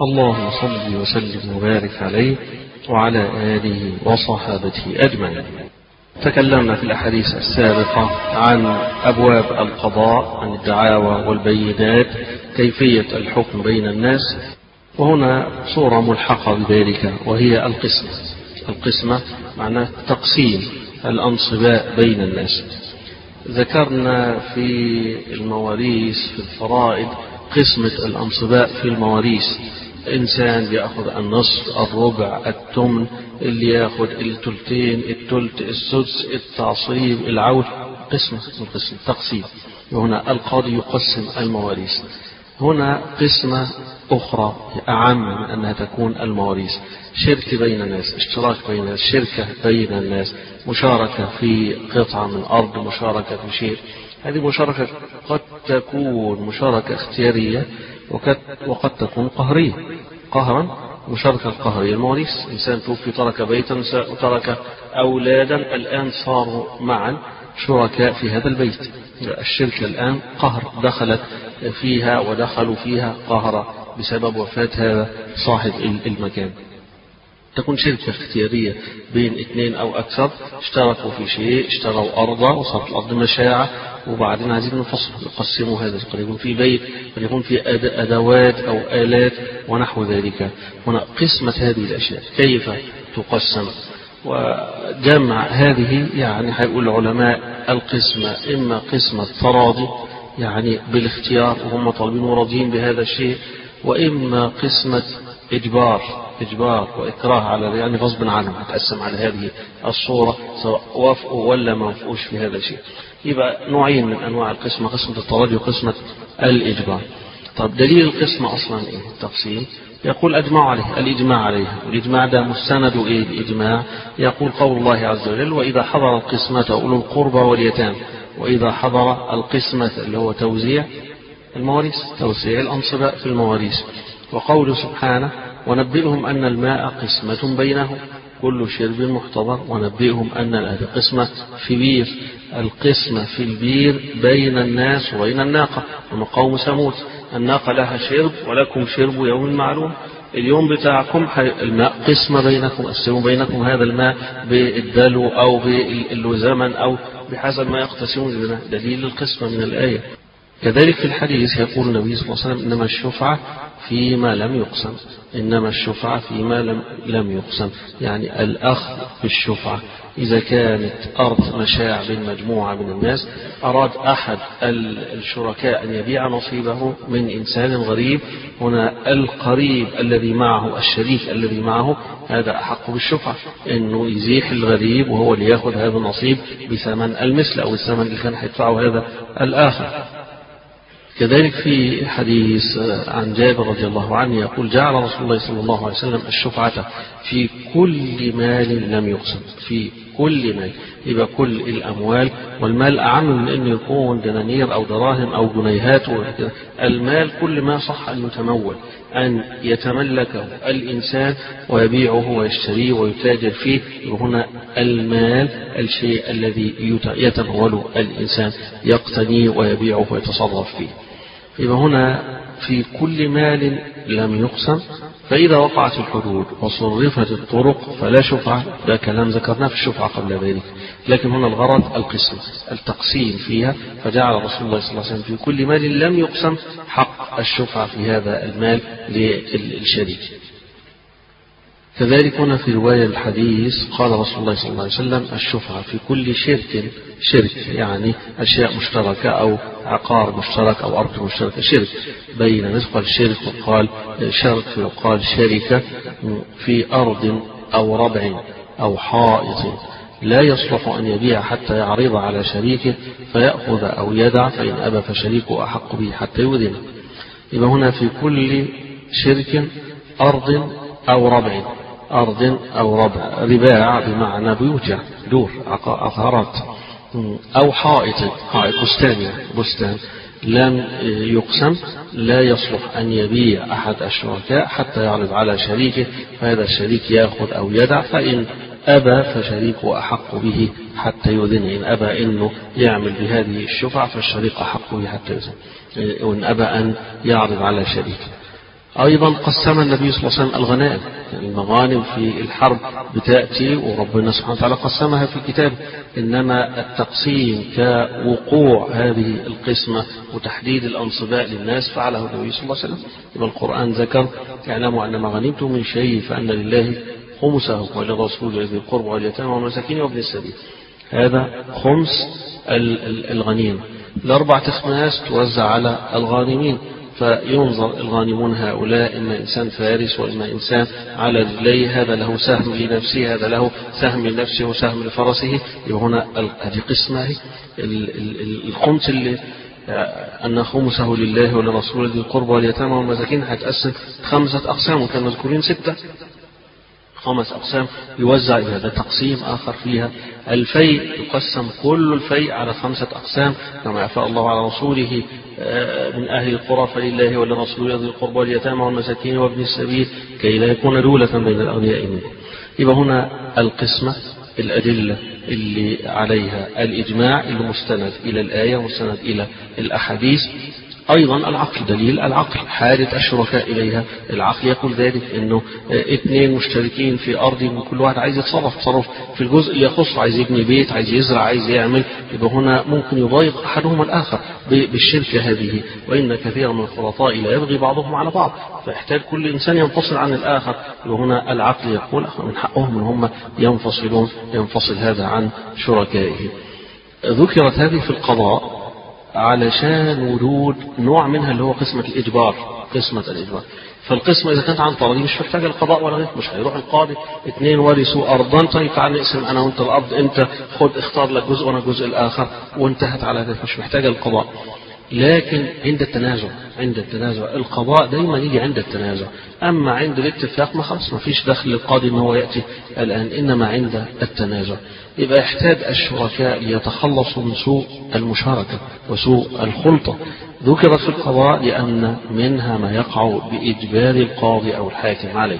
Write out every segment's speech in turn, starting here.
اللهم صل وسلم وبارك عليه وعلى آله وصحابته أجمعين تكلمنا في الأحاديث السابقة عن أبواب القضاء عن الدعاوى والبينات كيفية الحكم بين الناس وهنا صورة ملحقة بذلك وهي القسمة القسمة معناه تقسيم الأنصباء بين الناس ذكرنا في المواريث في الفرائض قسمة الأنصباء في المواريث إنسان بياخد النصف الربع التمن اللي ياخد التلتين التلت السدس التعصيب العول قسمة القسم تقسيم وهنا القاضي يقسم المواريث هنا قسمة أخرى أعم من أنها تكون المواريث شرك بين الناس اشتراك بين الناس شركة بين الناس مشاركة في قطعة من أرض مشاركة في شيء هذه مشاركة قد تكون مشاركة اختيارية وقد, وقد تكون قهرية قهرا مشاركة القهرية المواريث إنسان توفي ترك بيتا وترك أولادا الآن صاروا معا شركاء في هذا البيت الشركة الآن قهر دخلت فيها ودخلوا فيها قهر بسبب وفاة هذا صاحب المكان تكون شركة اختيارية بين اثنين أو أكثر اشتركوا في شيء اشتروا أرضا وصارت الأرض مشاعة وبعدين عايزين نفصل يقسموا هذا قد يكون في بيت قد يكون في أدوات أو آلات ونحو ذلك هنا قسمة هذه الأشياء كيف تقسم وجمع هذه يعني هيقول العلماء القسمة إما قسمة تراضي يعني بالاختيار وهم طالبين وراضيين بهذا الشيء وإما قسمة إجبار إجبار وإكراه على يعني غصب عنهم هتقسم على هذه الصورة سواء وافقوا ولا ما وافقوش في هذا الشيء يبقى نوعين من أنواع القسمة قسمة التراضي وقسمة الإجبار طب دليل القسمة أصلا إيه التقسيم يقول أجمع عليه الإجماع عليه والإجماع ده مستند إيه الإجماع يقول قول الله عز وجل وإذا حضر القسمة أولو القربى واليتامى وإذا حضر القسمة اللي هو توزيع المواريث توزيع الأنصباء في المواريث وقوله سبحانه ونبئهم أن الماء قسمة بينهم كل شرب محتضر ونبئهم أن هذه قسمة في بير القسمة في البير بين الناس وبين الناقة هم قوم ثمود الناقة لها شرب ولكم شرب يوم معلوم اليوم بتاعكم الماء قسمة بينكم قسموا بينكم هذا الماء بالدلو أو بالزمن أو بحسب ما يقتسمون دليل القسمة من الآية كذلك في الحديث يقول النبي صلى الله عليه وسلم إنما الشفعة فيما لم يقسم إنما الشفعة فيما لم, لم يقسم يعني الأخذ بالشفعة إذا كانت أرض مشاع بين مجموعة من الناس أراد أحد الشركاء أن يبيع نصيبه من إنسان غريب هنا القريب الذي معه الشريك الذي معه هذا أحق بالشفعة أنه يزيح الغريب وهو اللي يأخذ هذا النصيب بثمن المثل أو الثمن اللي كان هيدفعه هذا الآخر كذلك في حديث عن جابر رضي الله عنه يقول جعل رسول الله صلى الله عليه وسلم الشفعة في كل مال لم يقسم في كل مال يبقى كل الأموال والمال أعم من أن يكون دنانير أو دراهم أو جنيهات المال كل ما صح أن يتمول أن يتملكه الإنسان ويبيعه ويشتريه ويتاجر فيه وهنا المال الشيء الذي يتموله الإنسان يقتنيه ويبيعه ويتصرف فيه يبقى هنا في كل مال لم يقسم فإذا وقعت الحدود وصرفت الطرق فلا شفعة ده كلام ذكرناه في الشفعة قبل ذلك لكن هنا الغرض القسم التقسيم فيها فجعل رسول الله صلى الله عليه وسلم في كل مال لم يقسم حق الشفعة في هذا المال للشريك كذلك هنا في رواية الحديث قال رسول الله صلى الله عليه وسلم الشفعة في كل شرك شرك يعني أشياء مشتركة أو عقار مشترك أو أرض مشتركة شرك بين الناس قال شرك وقال شرك وقال شركة في أرض أو ربع أو حائط لا يصلح أن يبيع حتى يعرض على شريكه فيأخذ أو يدع فإن أبى فشريكه أحق به حتى يؤذنه يبقى هنا في كل شرك أرض أو ربع أرض أو ربع رباع بمعنى بيوت دور عقارات أو حائط حائط بستان يعني بستان لم يقسم لا يصلح أن يبيع أحد الشركاء حتى يعرض على شريكه فهذا الشريك يأخذ أو يدع فإن أبى فشريكه أحق به حتى يؤذن إن أبى أنه يعمل بهذه الشفع فالشريك أحق به حتى يؤذن وإن أبى أن يعرض على شريكه أيضا قسم النبي صلى الله عليه وسلم الغنائم يعني المغانم في الحرب بتأتي وربنا سبحانه وتعالى قسمها في كتابه إنما التقسيم كوقوع هذه القسمة وتحديد الأنصباء للناس فعله النبي صلى الله عليه وسلم يبقى القرآن ذكر اعلموا أن ما غنمتم من شيء فأن لله خمسه وللرسول ذي القرب واليتامى والمساكين وابن السبيل هذا خمس الغنيمة الأربعة أخماس توزع على الغانمين فينظر الغانمون هؤلاء إما إنسان فارس وإما إنسان على رجليه هذا له سهم لنفسه هذا له سهم لنفسه وسهم لفرسه يبقى هنا هذه قسمة الخمس اللي أن خمسه لله ولرسوله ذي القربى واليتامى والمساكين هتقسم خمسة أقسام وكان مذكورين ستة خمس أقسام يوزع إلى هذا تقسيم آخر فيها الفيء يقسم كل الفيء على خمسة أقسام كما أفاء الله على رسوله من أهل القرى فلله ولرسوله ذي القربى واليتامى والمساكين وابن السبيل كي لا يكون دولة بين الأغنياء منكم يبقى هنا القسمة الأدلة اللي عليها الإجماع اللي مستند إلى الآية ومستند إلى الأحاديث أيضا العقل دليل العقل حاجة الشركاء إليها العقل يقول ذلك أنه اثنين مشتركين في أرض كل واحد عايز يتصرف تصرف في الجزء اللي يخصه عايز يبني بيت عايز يزرع عايز يعمل يبقى هنا ممكن يضايق أحدهما الآخر بالشركة هذه وإن كثيرا من الخلطاء لا يبغي بعضهم على بعض فيحتاج كل إنسان ينفصل عن الآخر وهنا العقل يقول من حقهم أن هم ينفصلون ينفصل هذا عن شركائه ذكرت هذه في القضاء علشان وجود نوع منها اللي هو قسمة الإجبار قسمة الإجبار فالقسمة إذا كانت عن طريق مش محتاجة القضاء ولا غيره مش هيروح القاضي اثنين ورثوا أرضا طيب تعال نقسم أنا وأنت الأرض أنت خد اختار لك جزء وأنا الجزء الآخر وانتهت على ذلك مش محتاجة القضاء لكن عند التنازع عند التنازع القضاء دايما يجي عند التنازع أما عند الاتفاق ما خلاص ما فيش دخل للقاضي أن هو يأتي الآن إنما عند التنازع يبقى يحتاج الشركاء ليتخلصوا من سوء المشاركة وسوء الخلطة ذكرت في القضاء لأن منها ما يقع بإجبار القاضي أو الحاكم عليه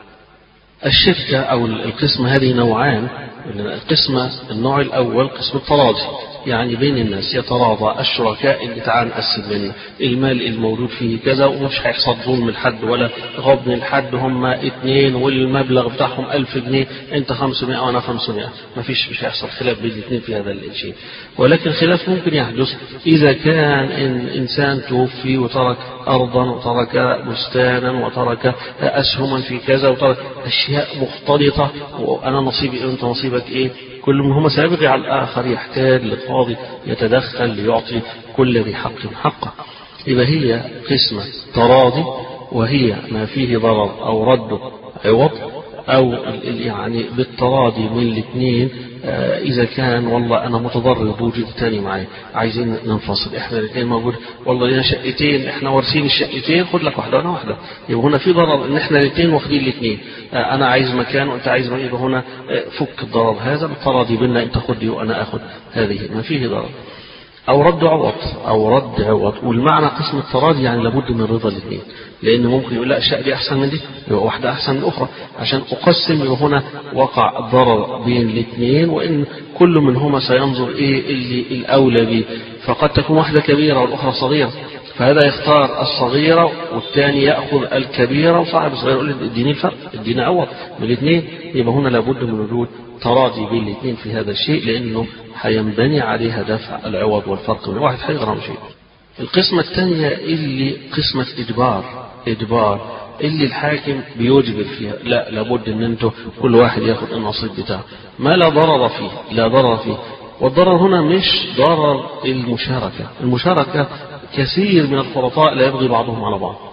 الشركة أو القسمة هذه نوعان القسمة النوع الأول قسم التراضي يعني بين الناس يتراضى الشركاء اللي تعال نقسم لنا المال الموجود فيه كذا ومش هيحصل ظلم لحد ولا غبن لحد هم اثنين والمبلغ بتاعهم ألف جنيه انت 500 وانا 500 ما فيش مش هيحصل خلاف بين الاثنين في هذا الشيء ولكن خلاف ممكن يحدث إذا كان إن إنسان توفي وترك أرضا وترك بستانا وترك أسهما في كذا وترك أشياء مختلطة وأنا نصيبي أنت نصيبك إيه كل منهما سابق على الآخر يحتاج لقاضي يتدخل ليعطي كل ذي حق حقه يبقى هي قسمة تراضي وهي ما فيه ضرر أو رد عوض أو يعني بالتراضي من الاثنين إذا كان والله أنا متضرر بوجود تاني معي عايزين ننفصل إحنا الاثنين موجود والله لنا شقتين إحنا وارثين الشقتين خد لك واحدة وأنا واحدة يبقى هنا في ضرر إن إحنا الاثنين واخدين الاثنين أنا عايز مكان وأنت عايز مكان يبقى هنا فك الضرر هذا بالتراضي بيننا أنت خد دي وأنا آخد هذه ما فيه ضرر أو رد عوض أو رد عوض والمعنى قسم التراضي يعني لابد من رضا الاثنين لأن ممكن يقول لا الشقة دي أحسن من دي يبقى واحدة أحسن من الأخرى عشان أقسم يبقى هنا وقع ضرر بين الاثنين وإن كل منهما سينظر إيه اللي الأولى به فقد تكون واحدة كبيرة والأخرى صغيرة فهذا يختار الصغيرة والثاني يأخذ الكبيرة وصاحب الصغيرة يقول اديني الفرق اديني عوض من الاثنين يبقى هنا لابد من وجود تراضي بين الاثنين في هذا الشيء لأنه هينبني عليها دفع العوض والفرق من واحد هيغرم شيء القسمة الثانية اللي قسمة إجبار إجبار اللي الحاكم بيوجب فيها لا لابد ان انتوا كل واحد ياخد النصيب بتاعه ما لا ضرر فيه لا ضرر فيه والضرر هنا مش ضرر المشاركة المشاركة كثير من الخلطاء لا يبغي بعضهم على بعض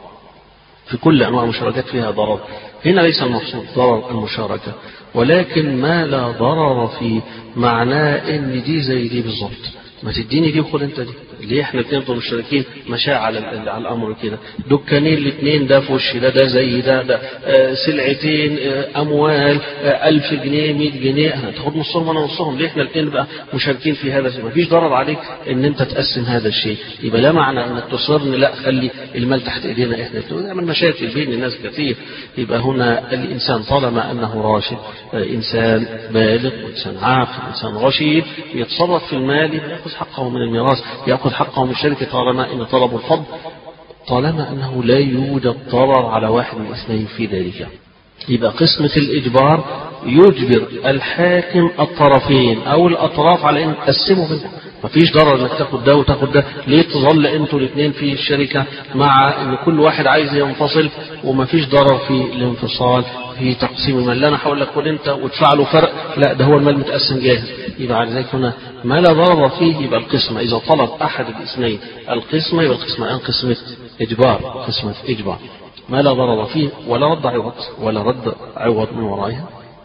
في كل أنواع المشاركات فيها ضرر هنا ليس المقصود ضرر المشاركة ولكن ما لا ضرر فيه معناه ان دي زي دي بالظبط ما تديني دي وخد انت دي ليه احنا الاثنين دول مشتركين مشاع على على الامر كده دكانين الاثنين ده في وش ده ده زي ده ده آه سلعتين آه اموال آه ألف جنيه 100 جنيه هتاخد نصهم وانا نصهم ليه احنا الاثنين بقى مشاركين في هذا ما فيش ضرر عليك ان انت تقسم هذا الشيء يبقى لا معنى انك تصرني لا خلي المال تحت ايدينا احنا الاثنين نعمل مشاكل بين الناس كثير يبقى هنا الانسان طالما انه راشد انسان بالغ وانسان عاقل انسان رشيد يتصرف في المال ياخذ حقه من الميراث ياخذ حقه من الشركه طالما ان طلبوا الفضل طالما أنه لا يوجد ضرر على واحد من الاثنين في ذلك يبقى قسمة الإجبار يجبر الحاكم الطرفين أو الأطراف على أن تقسموا بينهم مفيش ضرر انك تاخد ده وتاخد ده ليه تظل انتوا الاثنين في الشركه مع ان كل واحد عايز ينفصل ومفيش ضرر في الانفصال في تقسيم المال لا انا هقول لك خد انت وادفع له فرق لا ده هو المال متقسم جاهز يبقى على ذلك هنا ما لا ضرر فيه يبقى القسمه اذا طلب احد الاثنين القسمه يبقى القسمه الان قسمه اجبار قسمه اجبار ما لا ضرر فيه ولا رد عوض ولا رد عوض من ورائها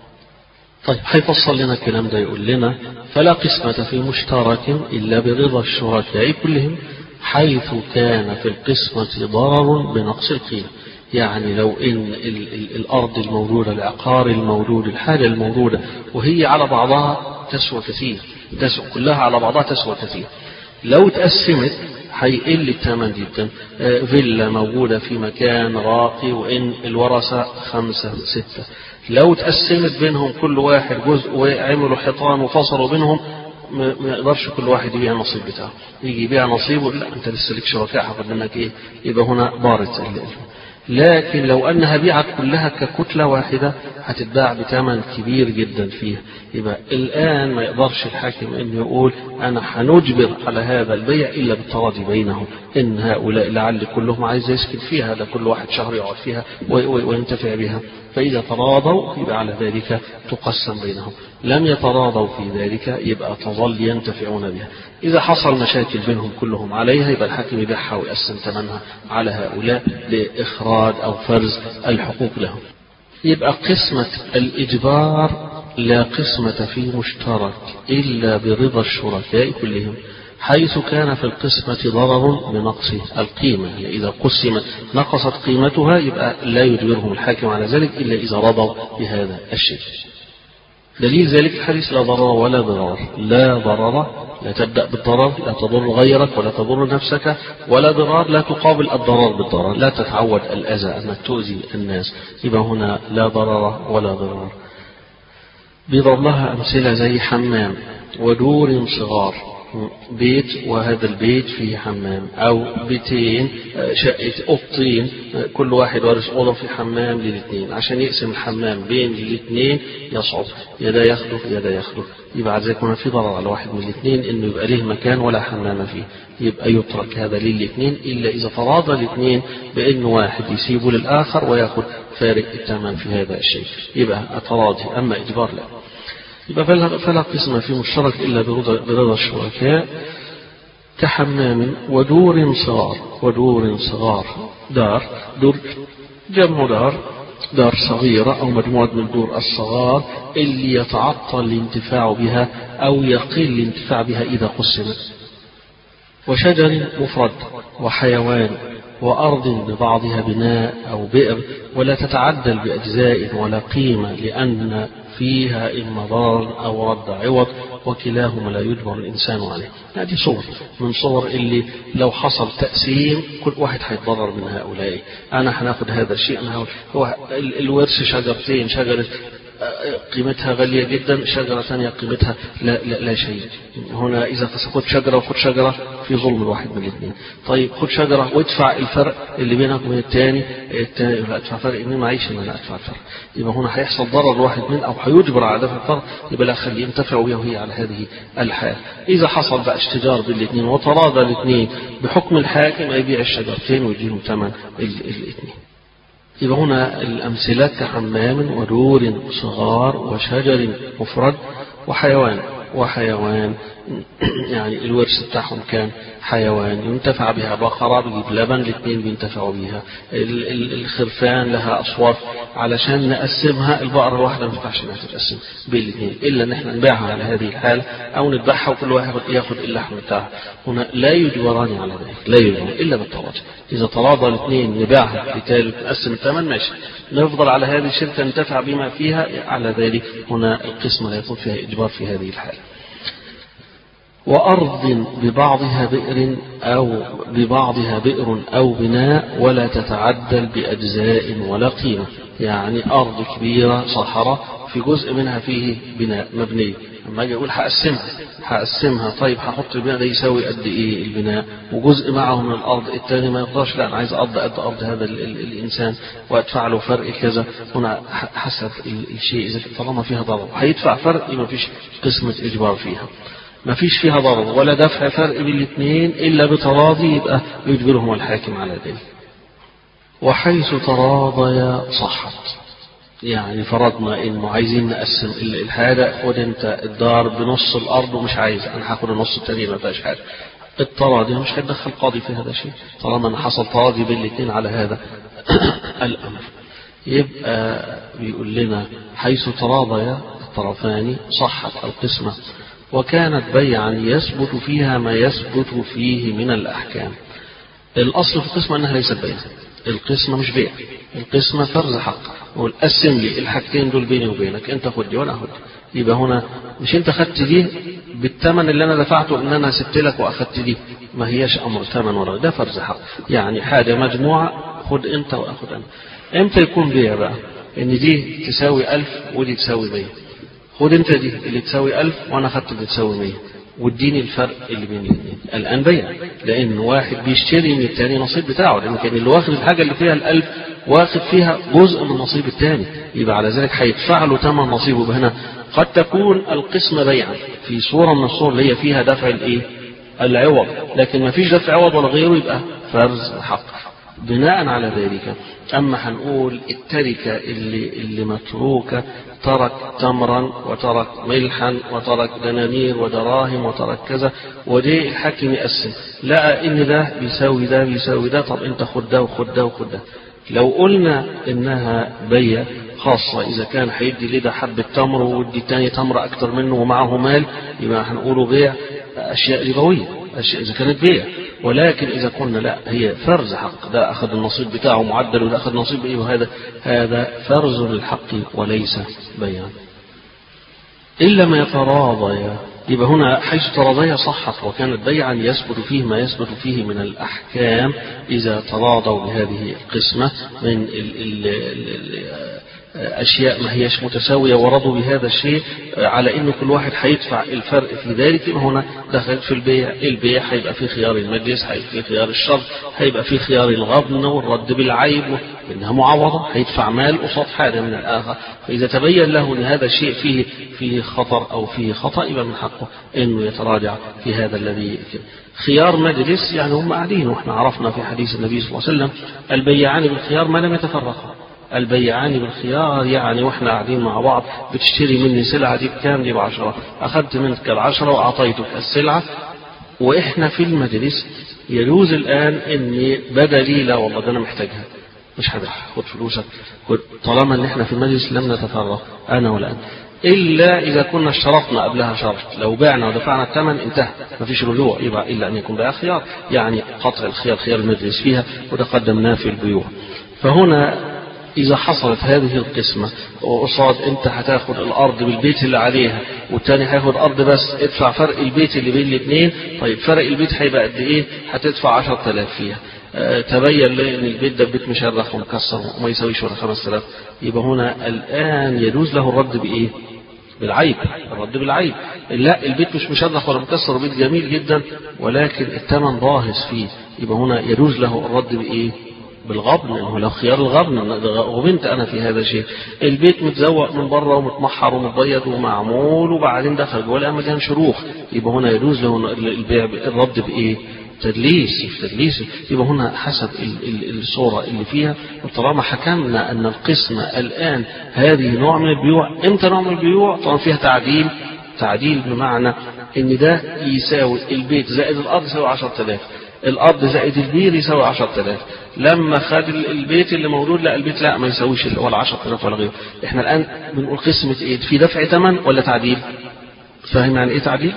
طيب هيفصل لنا الكلام ده يقول لنا فلا قسمة في مشترك إلا برضا الشركاء كلهم حيث كان في القسمة ضرر بنقص القيمة يعني لو إن ال ال الأرض الموجودة العقار الموجود الحاجة الموجودة وهي على بعضها تسوى كثير تسوى كلها على بعضها تسوى كثير لو تقسمت هيقل الثمن جدا فيلا موجودة في مكان راقي وإن الورثة خمسة ستة لو تقسمت بينهم كل واحد جزء وعملوا حيطان وفصلوا بينهم ما يقدرش كل واحد يبيع النصيب بتاعه يجي يبيع نصيبه لا انت لسه لك شركاء هاخد منك ايه يبقى هنا بارت لكن لو انها بيعت كلها ككتله واحده هتتباع بثمن كبير جدا فيها يبقى الان ما يقدرش الحاكم انه يقول انا هنجبر على هذا البيع الا بالتراضي بينهم ان هؤلاء لعل كلهم عايز يسكن فيها ده كل واحد شهر يقعد فيها وينتفع بها فاذا تراضوا يبقى على ذلك تقسم بينهم لم يتراضوا في ذلك يبقى تظل ينتفعون بها إذا حصل مشاكل بينهم كلهم عليها يبقى الحاكم يبيعها ويقسم ثمنها على هؤلاء لإخراج أو فرز الحقوق لهم يبقى قسمة الإجبار لا قسمة في مشترك إلا برضا الشركاء كلهم حيث كان في القسمة ضرر بنقص القيمة يعني إذا قسمت نقصت قيمتها يبقى لا يجبرهم الحاكم على ذلك إلا إذا رضوا بهذا الشيء دليل ذلك الحديث لا ضرر ولا ضرار لا ضرر لا تبدأ بالضرر لا تضر غيرك ولا تضر نفسك ولا ضرار لا تقابل الضرر بالضرر لا تتعود الأذى أنك تؤذي الناس يبقى هنا لا ضرر ولا ضرار بيضرب لها أمثلة زي حمام ودور صغار بيت وهذا البيت فيه حمام أو بيتين شقة أوضتين كل واحد وارث أوضة في حمام للاثنين عشان يقسم الحمام بين الاثنين يصعب يا ده ياخده يا ده ياخده يبقى عايز يكون في ضرر على واحد من الاثنين انه يبقى له مكان ولا حمام فيه يبقى يترك هذا للاثنين الا اذا تراضى الاثنين بان واحد يسيبه للاخر وياخذ فارق الثمن في هذا الشيء يبقى تراضي اما اجبار لا يبقى فلا, فلا قسم في مشترك إلا برضا, برضا الشركاء كحمام ودور صغار ودور صغار دار دور جمع دار دار صغيرة أو مجموعة من الدور الصغار اللي يتعطل الانتفاع بها أو يقل الانتفاع بها إذا قسمت وشجر مفرد وحيوان وأرض ببعضها بناء أو بئر ولا تتعدل بأجزاء ولا قيمة لأن فيها إما ضرر أو رد عوض وكلاهما لا يجبر الإنسان عليه هذه صور من صور اللي لو حصل تقسيم كل واحد هيتضرر من هؤلاء أنا هناخد هذا الشيء أنا هو الورث شجرتين شجرة قيمتها غالية جدا شجرة ثانية قيمتها لا, لا, لا شيء هنا إذا خد شجرة وخد شجرة في ظلم الواحد من الاثنين طيب خد شجرة وادفع الفرق اللي بينك وبين الثاني الثاني لا ادفع فرق إني معيش إن أنا أدفع الفرق يبقى هنا هيحصل ضرر واحد من أو هيجبر على دفع الفرق يبقى لا خليه ينتفع بها وهي على هذه الحال إذا حصل بقى اشتجار بين الاثنين وتراضى الاثنين بحكم الحاكم يبيع الشجرتين ويديهم ثمن الاثنين يبقى هنا الأمثلة كحمام ودور صغار وشجر مفرد وحيوان وحيوان يعني الورث بتاعهم كان حيوان ينتفع بها بقرة بيجيب لبن الاثنين بينتفعوا بيها الخرفان لها أصوات علشان نقسمها البقرة الواحدة ما ينفعش انها تتقسم بين الاثنين إلا إن احنا نبيعها على هذه الحالة أو نذبحها وكل واحد ياخذ اللحم بتاعها هنا لا يجبران على ذلك لا يجبران إلا بالتراضي إذا تراضى الاثنين نبيعها بالتالي نقسم الثمن ماشي نفضل على هذه الشركة ننتفع بما فيها على ذلك هنا القسمة لا يكون فيها إجبار في هذه الحالة وأرض ببعضها بئر أو ببعضها بئر أو بناء ولا تتعدل بأجزاء ولا قيمة يعني أرض كبيرة صحراء في جزء منها فيه بناء مبني لما اجي اقول هقسمها هقسمها طيب هحط البناء ده يساوي قد ايه البناء وجزء معه من الارض الثاني ما يقدرش لا انا عايز ارض قد ارض هذا ال ال الانسان وادفع له فرق كذا هنا حسب الشيء اذا طالما فيها ضرر هيدفع فرق ما فيش قسمه اجبار فيها ما فيش فيها ضرر ولا دفع فرق بين الاثنين الا بتراضي يبقى يجبرهم الحاكم على ذلك وحيث تراضيا صحت يعني فرضنا انه عايزين نقسم الحاجه خد انت الدار بنص الارض ومش عايز انا هاخد النص التاني ما فيهاش حاجه التراضي مش هيدخل قاضي في هذا الشيء طالما ان حصل تراضي بين الاثنين على هذا الامر يبقى بيقول لنا حيث تراضيا الطرفان صحت القسمه وكانت بيعا يثبت فيها ما يثبت فيه من الاحكام الاصل في القسمه انها ليست بيع القسمه مش بيع القسمه فرز حق نقول قسم لي الحاجتين دول بيني وبينك انت خد دي وانا اخد دي يبقى هنا مش انت خدت دي بالثمن اللي انا دفعته ان انا سبت لك واخدت دي ما هياش امر ثمن ولا ده فرز حق يعني حاجه مجموعه خد انت واخد انا امتى يكون بيع بقى ان دي تساوي ألف ودي تساوي 100 خد انت دي اللي تساوي ألف وانا خدت اللي تساوي 100 واديني الفرق اللي بين الاثنين الان بيع لان واحد بيشتري من الثاني نصيب بتاعه لان كان اللي واخد الحاجه اللي فيها الألف واخد فيها جزء من نصيب الثاني يبقى على ذلك هيدفع له ثمن نصيبه هنا قد تكون القسمه بيعا في صوره من الصور اللي هي فيها دفع الايه العوض لكن ما فيش دفع عوض ولا غيره يبقى فرز حق بناء على ذلك أما هنقول التركة اللي, اللي متروكة ترك تمرا وترك ملحا وترك دنانير ودراهم وترك كذا ودي الحاكم يقسم لقى ان ده بيساوي ده بيساوي ده طب انت خد ده وخد ده وخد ده لو قلنا انها بيع خاصة إذا كان هيدي لده حبة تمر ويدي تاني تمر أكتر منه ومعه مال يبقى هنقوله بيع أشياء ربوية أشياء إذا كانت بيع ولكن إذا قلنا لا هي فرز حق ده أخذ النصيب بتاعه معدل وده أخذ نصيب إيه وهذا هذا فرز للحق وليس بيان إلا ما يتراضيا يبقى هنا حيث تراضيا صحت وكانت بيعا يثبت فيه ما يثبت فيه من الأحكام إذا تراضوا بهذه القسمة من ال ال ال أشياء ما هيش متساوية ورضوا بهذا الشيء على أن كل واحد هيدفع الفرق في ذلك يبقى هنا دخل في البيع البيع هيبقى في خيار المجلس هيبقى في خيار الشر هيبقى في خيار الغبن والرد بالعيب إنها معوضة هيدفع مال قصاد حاجة من الآخر فإذا تبين له أن هذا الشيء فيه فيه خطر أو فيه خطأ يبقى من حقه أنه يتراجع في هذا الذي خيار مجلس يعني هم قاعدين واحنا عرفنا في حديث النبي صلى الله عليه وسلم البيعان بالخيار ما لم يتفرقا البيعان بالخيار يعني واحنا قاعدين مع بعض بتشتري مني سلعة دي بكام دي بعشرة أخذت منك العشرة وأعطيتك السلعة وإحنا في المجلس يجوز الآن إني بدلي لا والله ده أنا محتاجها مش هدفع خد فلوسك خد طالما إن إحنا في المجلس لم نتفرق أنا ولا أنت إلا إذا كنا اشترطنا قبلها شرط لو بعنا ودفعنا الثمن انتهى ما فيش رجوع يبقى إلا أن يكون بقى خيار يعني قطع الخيار خيار المجلس فيها وده قدمناه في البيوع فهنا إذا حصلت هذه القسمة وقصاد أنت هتاخد الأرض بالبيت اللي عليها والتاني هياخد أرض بس ادفع فرق البيت اللي بين الاثنين طيب فرق البيت هيبقى قد إيه؟ هتدفع 10000 فيها آه تبين لي ان البيت ده بيت مشرخ ومكسر وما يساويش ولا 5000 يبقى هنا الآن يجوز له الرد بإيه؟ بالعيب الرد بالعيب لا البيت مش مشرخ ولا مكسر بيت جميل جدا ولكن الثمن باهظ فيه يبقى هنا يجوز له الرد بإيه؟ بالغبن انه لو خيار الغبن غبنت انا في هذا الشيء البيت متزوق من بره ومتمحر ومتبيض ومعمول وبعدين دخل جوه مليان شروخ يبقى هنا يجوز له البيع الرد بايه؟ تدليس تدليس يبقى هنا حسب ال ال الصورة اللي فيها وطالما حكمنا أن القسمة الآن هذه نوع من البيوع إمتى نوع من البيوع طبعا فيها تعديل تعديل بمعنى إن ده يساوي البيت زائد الأرض يساوي 10000 الأرض زائد البير يساوي 10000 لما خد البيت اللي موجود لا البيت لا ما يساويش ولا 10000 ولا غيره احنا الآن بنقول قسمة ايه في دفع ثمن ولا تعديل فاهم يعني ايه تعديل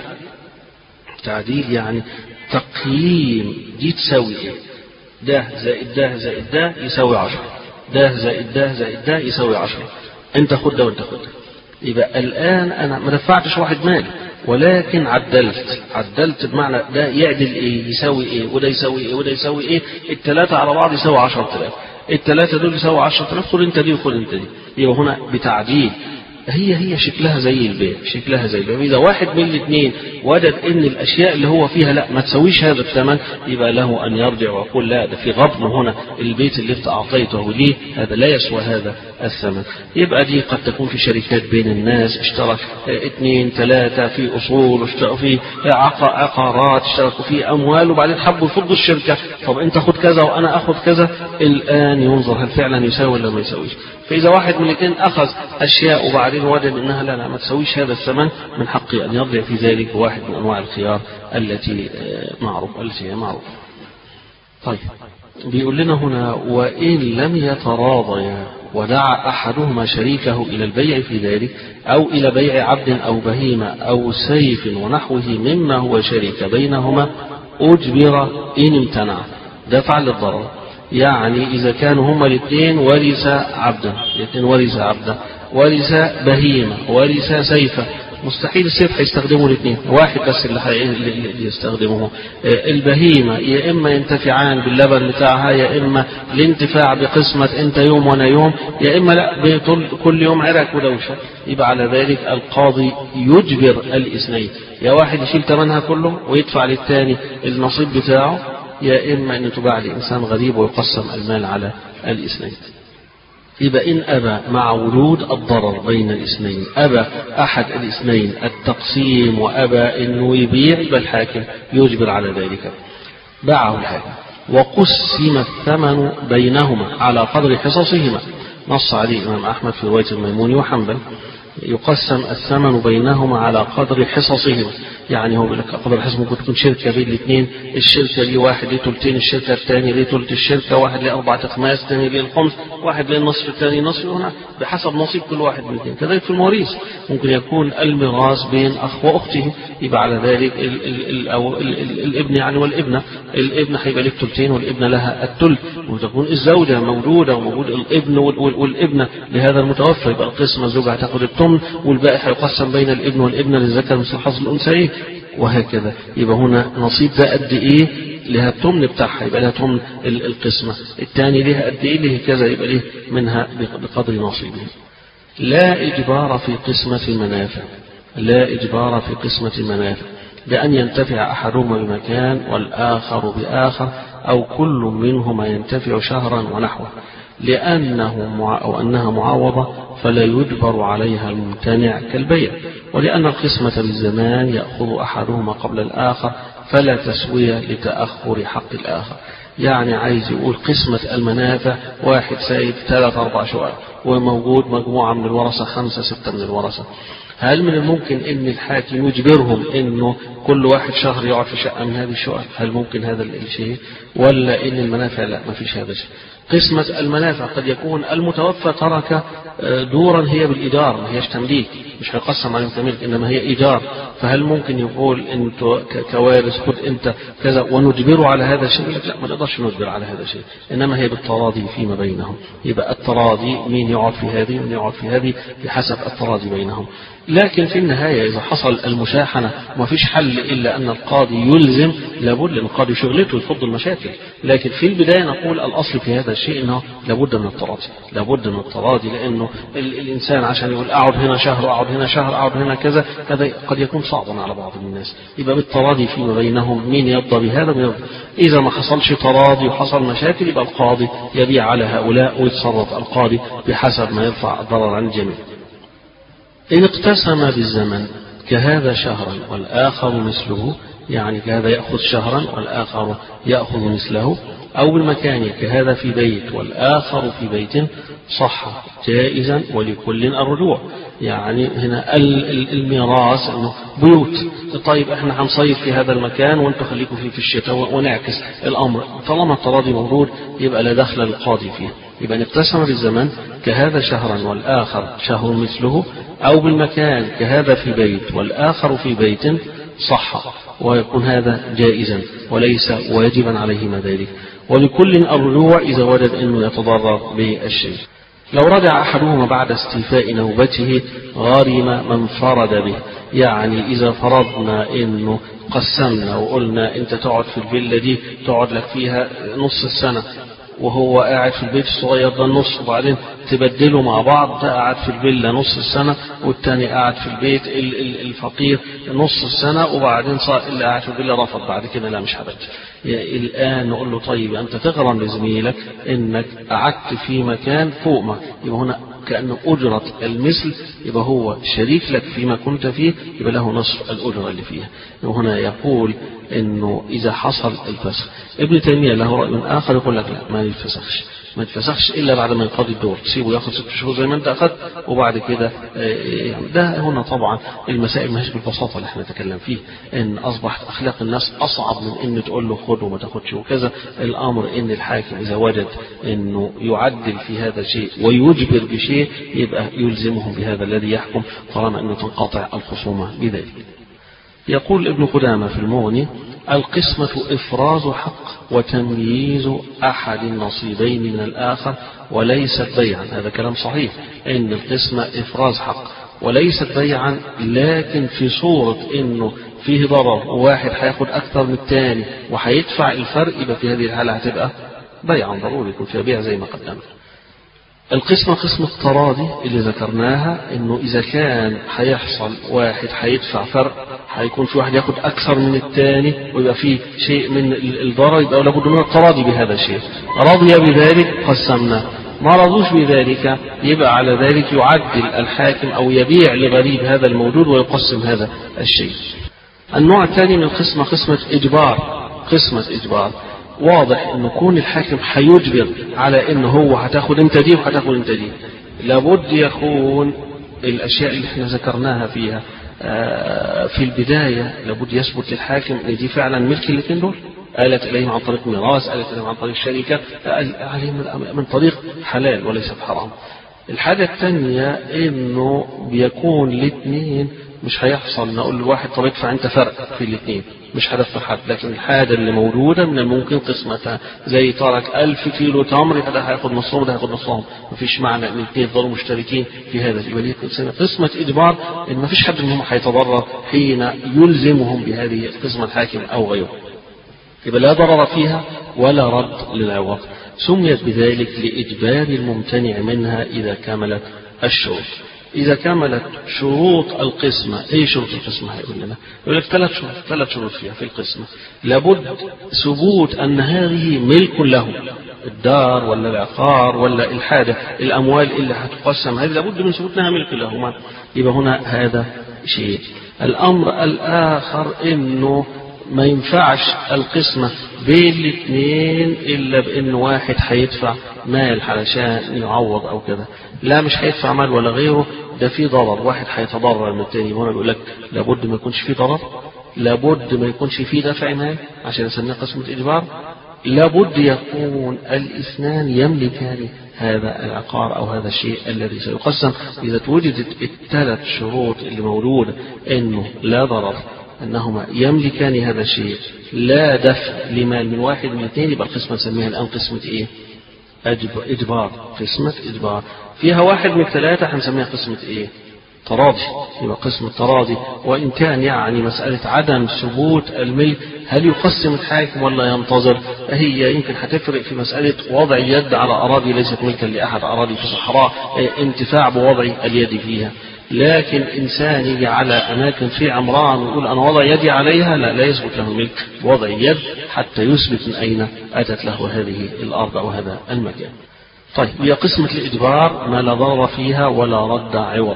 تعديل يعني تقييم دي تساوي ايه ده زائد ده زائد ده يساوي 10 ده زائد ده زائد ده يساوي 10 انت خد ده وانت خد ده يبقى الآن أنا ما دفعتش واحد مالي ولكن عدلت عدلت بمعنى ده يعدل ايه يساوي ايه وده يساوي ايه وده يساوي ايه الثلاثة على بعض يساوي 10000 الثلاثة دول يساوي 10000 خد انت دي وخد انت دي يبقى هنا بتعديل هي هي شكلها زي البيع شكلها زي البيع إذا واحد من الاثنين وجد أن الأشياء اللي هو فيها لا ما تسويش هذا الثمن يبقى له أن يرجع ويقول لا ده في غبن هنا البيت اللي انت أعطيته لي هذا لا يسوى هذا الثمن يبقى دي قد تكون في شركات بين الناس اشترك اثنين ثلاثة في أصول اشتركوا في عقارات اشتركوا في أموال وبعدين حبوا يفضوا الشركة طب أنت خد كذا وأنا أخذ كذا الآن ينظر هل فعلا يساوي ولا ما يساويش فإذا واحد من الاثنين أخذ أشياء وبعدين وجد أنها لا لا ما تسويش هذا الثمن من حقه أن يرجع في ذلك واحد من أنواع الخيار التي معروف التي هي معروفة طيب بيقول لنا هنا وإن لم يتراضيا ودعا أحدهما شريكه إلى البيع في ذلك أو إلى بيع عبد أو بهيمة أو سيف ونحوه مما هو شريك بينهما أجبر إن امتنع دفع للضرر يعني إذا كانوا هما الاثنين ورث عبدا الاثنين ورث عبدا ورث بهيمة ورث سيفا مستحيل السيف هيستخدمه الاثنين واحد بس اللي, اللي يستخدمه البهيمة يا إما ينتفعان باللبن بتاعها يا إما الانتفاع بقسمة أنت يوم وأنا يوم يا إما لا بيطل كل يوم عرق ودوشة يبقى على ذلك القاضي يجبر الاثنين يا واحد يشيل ثمنها كله ويدفع للثاني النصيب بتاعه يا إما أن تباع لإنسان غريب ويقسم المال على الاثنين يبقى إن أبى مع وجود الضرر بين الاثنين أبى أحد الاثنين التقسيم وأبى أنه يبيع يبقى الحاكم يجبر على ذلك باعه الحاكم وقسم الثمن بينهما على قدر حصصهما نص عليه الإمام أحمد في رواية الميموني وحنبل يقسم الثمن بينهما على قدر حصصهما يعني هو بيقول لك قدر حصص ممكن تكون شركة بين الاثنين الشركة ليه واحد ليه ثلثين الشركة الثاني ليه ثلث الشركة واحد ليه أربعة أخماس الثاني ليه الخمس واحد ليه النصف الثاني نصف هنا بحسب نصيب كل واحد من الاثنين كذلك في المواريث ممكن يكون الميراث بين أخ وأخته يبقى على ذلك ال ال ال أو ال ال الابن يعني والابنة الابن هيبقى ليه ثلثين والابنة لها الثلث وتكون الزوجة موجودة وموجود الابن والابنة لهذا المتوفى يبقى القسمة الزوجة هتاخد الثمن والباقي هيقسم بين الابن والابنة للذكر مثل حظ الأنثيين وهكذا يبقى هنا نصيب ده قد ايه لها التمن بتاعها يبقى لها تمن القسمة الثاني لها قد ايه ليه كذا يبقى ليه منها بقدر نصيبه لا إجبار في قسمة المنافع لا إجبار في قسمة المنافع بأن ينتفع أحدهما بمكان والآخر بآخر أو كل منهما ينتفع شهرا ونحوه لأنه مع أو أنها معاوضة فلا يجبر عليها الممتنع كالبيع ولأن القسمة بالزمان يأخذ أحدهما قبل الآخر فلا تسوية لتأخر حق الآخر يعني عايز يقول قسمة المنافع واحد سايب ثلاث أربع شقق وموجود مجموعة من الورثة خمسة ستة من الورثة هل من الممكن ان الحاكم يجبرهم انه كل واحد شهر يقعد في شقه من هذه الشقق هل ممكن هذا الشيء ولا ان المنافع لا ما فيش هذا الشيء قسمة المنافع قد يكون المتوفى ترك دورا هي بالإيجار ما هيش تمليك مش هيقسم عليهم تمليك إنما هي إيجار فهل ممكن يقول أنت كوارث خد أنت كذا ونجبره على هذا الشيء لا ما نقدرش نجبر على هذا الشيء إنما هي بالتراضي فيما بينهم يبقى التراضي مين يقعد في هذه ومين يقعد في هذه بحسب التراضي بينهم لكن في النهاية إذا حصل المشاحنة وما فيش حل إلا أن القاضي يلزم لابد لأن القاضي شغلته يفض المشاكل لكن في البداية نقول الأصل في هذا الشيء أنه لابد من التراضي لابد من التراضي لأنه الإنسان عشان يقول أقعد هنا شهر أقعد هنا شهر أقعد هنا كذا هذا قد يكون صعبا على بعض الناس يبقى بالتراضي فيما بينهم مين يرضى بهذا ومين يرضى إذا ما حصلش تراضي وحصل مشاكل يبقى القاضي يبيع على هؤلاء ويتصرف القاضي بحسب ما يرفع الضرر عن الجميع إن اقتسم بالزمن كهذا شهرا والآخر مثله يعني كهذا يأخذ شهرا والآخر يأخذ مثله أو بالمكان كهذا في بيت والآخر في بيت صح جائزا ولكل الرجوع يعني هنا الميراث انه بيوت طيب احنا هنصيف في هذا المكان وانتم خليكم فيه في الشتاء ونعكس الامر طالما التراضي موجود يبقى لا دخل للقاضي فيه يبقى نقتسم بالزمن كهذا شهرا والآخر شهر مثله أو بالمكان كهذا في بيت والآخر في بيت صح ويكون هذا جائزا وليس واجبا عليهما ذلك ولكل الرجوع إذا وجد أنه يتضرر بالشيء لو رجع أحدهما بعد استيفاء نوبته غارم من فرد به يعني إذا فرضنا أنه قسمنا وقلنا أنت تقعد في الفيلا دي تقعد لك فيها نص السنة وهو قاعد في البيت الصغير ده النص وبعدين تبدلوا مع بعض ده قاعد في الفيلا نص السنة والتاني قاعد في البيت الفقير نص السنة وبعدين صار اللي قاعد في الفيلا رفض بعد كده لا مش هبدل الآن نقول له طيب أنت تغرم لزميلك إنك قعدت في مكان فوق ما يبقى هنا كأنه أجرة المثل يبقى هو شريك لك فيما كنت فيه يبقى له نصف الأجرة اللي فيها وهنا يقول إنه إذا حصل الفسخ ابن تيمية له رأي آخر يقول لك لا ما يتفسخش ما يتفسخش الا بعد ما ينقضي الدور تسيبه ياخد ست شهور زي ما انت اخذت وبعد كده يعني ده هنا طبعا المسائل ما هيش بالبساطه اللي احنا نتكلم فيه ان اصبحت اخلاق الناس اصعب من ان تقول له خد وما تاخدش وكذا الامر ان الحاكم اذا وجد انه يعدل في هذا الشيء ويجبر بشيء يبقى يلزمهم بهذا الذي يحكم طالما انه تنقطع الخصومه بذلك. يقول ابن قدامه في المغني القسمة إفراز حق وتمييز أحد النصيبين من الآخر وليست بيعا هذا كلام صحيح إن القسمة إفراز حق وليست بيعا لكن في صورة إنه فيه ضرر وواحد هياخد أكثر من الثاني وهيدفع الفرق يبقى في هذه الحالة هتبقى بيعا ضروري يكون فيها بيع زي ما قدمنا القسمة قسم التراضي اللي ذكرناها انه اذا كان هيحصل واحد هيدفع فرق هيكون في واحد ياخد اكثر من الثاني ويبقى في شيء من الضرر يبقى لابد من التراضي بهذا الشيء رضي بذلك قسمناه ما رضوش بذلك يبقى على ذلك يعدل الحاكم او يبيع لغريب هذا الموجود ويقسم هذا الشيء النوع الثاني من القسمة قسمة اجبار قسمة اجبار واضح ان كون الحاكم هيجبر على ان هو هتاخد انت دي وهتاخد انت دي لابد يكون الاشياء اللي احنا ذكرناها فيها في البداية لابد يثبت للحاكم ان دي فعلا ملك الاثنين دول آلت إليهم عن طريق ميراث آلت إليهم عن طريق شركة عليهم من طريق حلال وليس حرام الحاجة الثانية إنه بيكون الاثنين مش هيحصل نقول لواحد طب ادفع انت فرق في الاثنين مش هدفع حد لكن الحاجة اللي موجودة من الممكن قسمتها زي ترك ألف كيلو تمر ده هياخد نصهم ده هياخد نصهم مفيش معنى ان الاثنين يفضلوا مشتركين في هذا يبقى دي قسمة إجبار ان مفيش حد منهم هيتضرر حين يلزمهم بهذه القسمة الحاكم أو غيره يبقى لا ضرر فيها ولا رد للعوض سميت بذلك لإجبار الممتنع منها إذا كملت الشروط إذا كملت شروط القسمة أي شروط القسمة هيقول لنا يقول لك ثلاث شروط ثلاث شروط فيها في القسمة لابد ثبوت أن هذه ملك له الدار ولا العقار ولا الحاجة الأموال اللي هتقسم هذه لابد من ثبوت أنها ملك له يبقى هنا هذا شيء الأمر الآخر إنه ما ينفعش القسمة بين الاثنين إلا بأن واحد هيدفع مال علشان يعوض أو كذا لا مش هيدفع مال ولا غيره ده في ضرر واحد هيتضرر من التاني هنا بيقول لك لابد ما يكونش في ضرر لابد ما يكونش في دفع مال عشان نسميها قسمة إجبار لابد يكون الاثنان يملكان هذا العقار أو هذا الشيء الذي سيقسم إذا توجدت الثلاث شروط اللي موجودة إنه لا ضرر أنهما يملكان هذا الشيء لا دفع لمال من واحد من اثنين يبقى القسمة نسميها الآن قسمة إيه؟ إجبار قسمة إجبار فيها واحد من ثلاثة هنسميها قسمة إيه؟ تراضي يبقى قسم التراضي وإن كان يعني مسألة عدم ثبوت الملك هل يقسم الحاكم ولا ينتظر هي يمكن هتفرق في مسألة وضع يد على أراضي ليست ملكا لأحد أراضي في صحراء انتفاع بوضع اليد فيها لكن إنسان يجي على أماكن في عمران ويقول أنا وضع يدي عليها لا لا يثبت له الملك بوضع اليد حتى يثبت من أين أتت له هذه الأرض أو هذا المكان طيب هي قسمة الإجبار ما لا ضرر فيها ولا رد عوض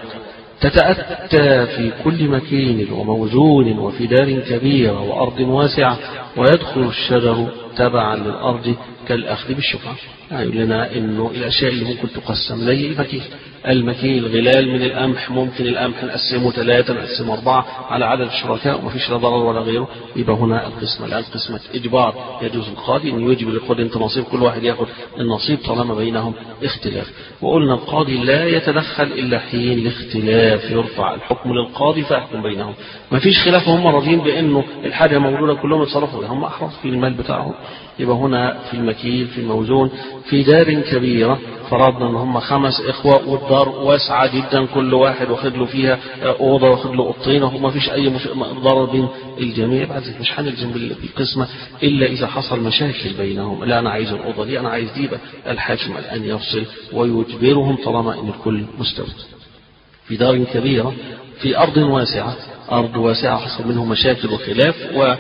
تتأتى في كل مكين وموزون وفي دار كبيرة وأرض واسعة ويدخل الشجر تبعا للأرض كالأخذ بالشفعة يعني يقول لنا إنه الأشياء اللي ممكن تقسم زي المكين المكيل غلال من القمح ممكن القمح نقسمه ثلاثة نقسمه أربعة على عدد الشركاء وما فيش لا ضرر ولا غيره يبقى هنا القسمة الآن قسمة إجبار يجوز القاضي أن يجب للقاضي أنت نصيب كل واحد ياخذ النصيب طالما بينهم اختلاف وقلنا القاضي لا يتدخل إلا حين الاختلاف يرفع الحكم للقاضي فيحكم بينهم ما فيش خلاف هم راضيين بأنه الحاجة موجودة كلهم يتصرفوا هم أحرص في المال بتاعهم يبقى هنا في المكان المكيل في الموزون في دار كبيرة فرضنا ان هم خمس اخوة والدار واسعة جدا كل واحد واخد له فيها اوضة واخد له اوضتين وما فيش اي مش... ضرر بين الجميع بعد ذلك مش هنلزم بالقسمة الا اذا حصل مشاكل بينهم لا انا عايز الاوضة دي انا عايز دي الحاكم الان يفصل ويجبرهم طالما ان الكل مستوي في دار كبيرة في أرض واسعة أرض واسعة حصل منه مشاكل وخلاف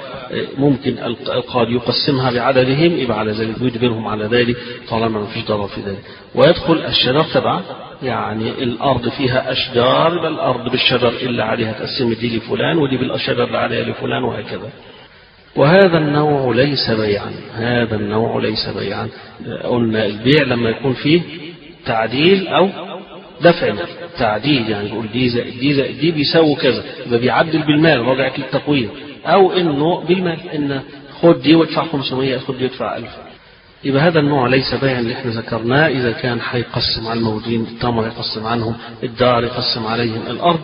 وممكن القاضي يقسمها بعددهم يبقى على ذلك يجبرهم على ذلك طالما ما فيش ضرر في ذلك ويدخل الشجر تبعه يعني الأرض فيها أشجار يبقى الأرض بالشجر إلا عليها تقسم دي لفلان ودي بالشجر اللي عليها لفلان وهكذا وهذا النوع ليس بيعا هذا النوع ليس بيعا قلنا البيع لما يكون فيه تعديل أو دفع تعديل يعني يقول دي زائد دي زائد دي بيساوي كذا يبقى بيعدل بالمال رجع للتقويم او انه بالمال ان خد دي وادفع 500 خد دي وادفع 1000 يبقى هذا النوع ليس بيعا اللي احنا ذكرناه اذا كان هيقسم على الموجودين التمر يقسم عنهم الدار يقسم عليهم الارض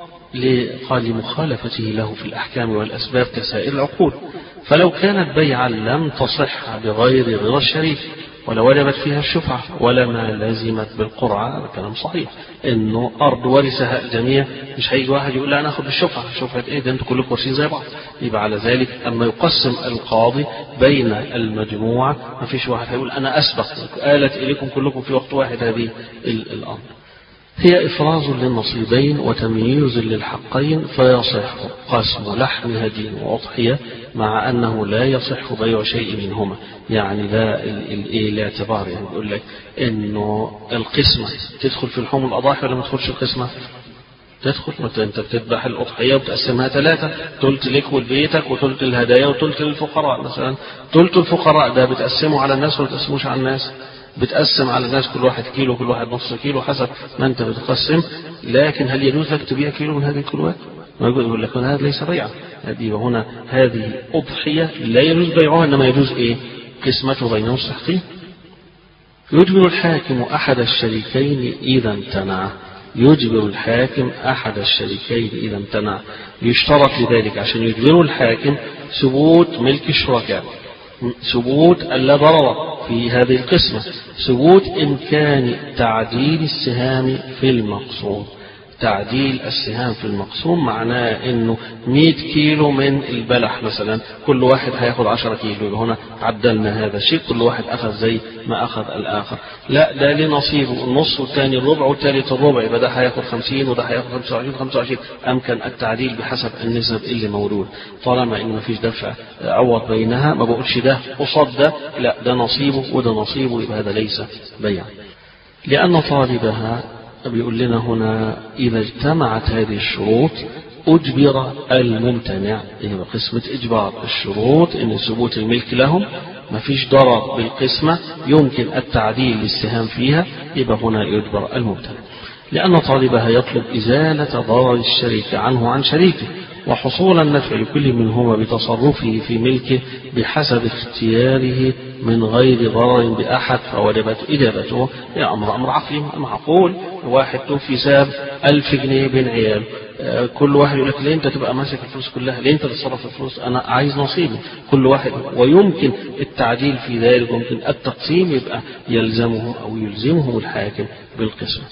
قال لمخالفته له في الاحكام والاسباب كسائر العقود فلو كانت بيعا لم تصح بغير رضا الشريك ولا وجبت فيها الشفعة ولا ما لزمت بالقرعة هذا كلام صحيح انه ارض ورثها الجميع مش هيجي واحد يقول لا انا اخذ الشفعة شفعة ايه ده انتوا كلكم وارثين زي بعض يبقى على ذلك اما يقسم القاضي بين المجموعة ما فيش واحد هيقول انا اسبق آلت اليكم كلكم في وقت واحد هذه الامر هي إفراز للنصيبين وتمييز للحقين فيصح قسم لحم هدي وأضحية مع أنه لا يصح بيع شيء منهما يعني لا الاعتبار يعني يقول لك إنه القسمة تدخل في لحوم الأضاحي ولا ما تدخلش القسمة تدخل انت بتذبح الاضحيه وتقسمها ثلاثه ثلث لك ولبيتك وثلث الهدايا وثلث للفقراء مثلا ثلث الفقراء ده بتقسمه على الناس ولا تقسموش على الناس بتقسم على الناس كل واحد كيلو كل واحد نص كيلو حسب ما انت بتقسم لكن هل يجوز لك تبيع كيلو من هذه الكيلوات؟ ما يقول يقول لك هذا ليس بيعا هذه وهنا هذه أضحية لا يجوز بيعها إنما يجوز إيه؟ قسمته بين المستحقين يجبر الحاكم أحد الشريكين إذا امتنع يجبر الحاكم أحد الشريكين إذا امتنع يشترط لذلك عشان يجبر الحاكم ثبوت ملك الشركاء ثبوت اللا ضرر في هذه القسمة ثبوت إمكان تعديل السهام في المقصود تعديل السهام في المقسوم معناه انه 100 كيلو من البلح مثلا كل واحد هياخد 10 كيلو يبقى هنا عدلنا هذا الشيء كل واحد اخذ زي ما اخذ الاخر لا ده ليه نصيبه النص والثاني الربع والثالث الربع يبقى ده هياخد 50 وده هياخد 25 25 امكن التعديل بحسب النسب اللي موجود طالما ان ما فيش دفع عوض بينها ما بقولش ده قصاد ده لا ده نصيبه وده نصيبه يبقى هذا ليس بيع لأن طالبها بيقول لنا هنا إذا اجتمعت هذه الشروط أجبر الممتنع هي قسمة إجبار الشروط إن ثبوت الملك لهم ما فيش ضرر بالقسمة يمكن التعديل للسهام فيها يبقى هنا يجبر الممتنع لأن طالبها يطلب إزالة ضرر الشريك عنه عن شريكه وحصول النفع لكل منهما بتصرفه في ملكه بحسب اختياره من غير ضرر بأحد فوجبت إجابته يا أمر أمر عقلي معقول واحد توفي ساب ألف جنيه بين عيال كل واحد يقول لك ليه انت تبقى ماسك الفلوس كلها ليه انت تتصرف الفلوس انا عايز نصيبي كل واحد ويمكن التعديل في ذلك ويمكن التقسيم يبقى يلزمهم او يلزمهم الحاكم بالقسمه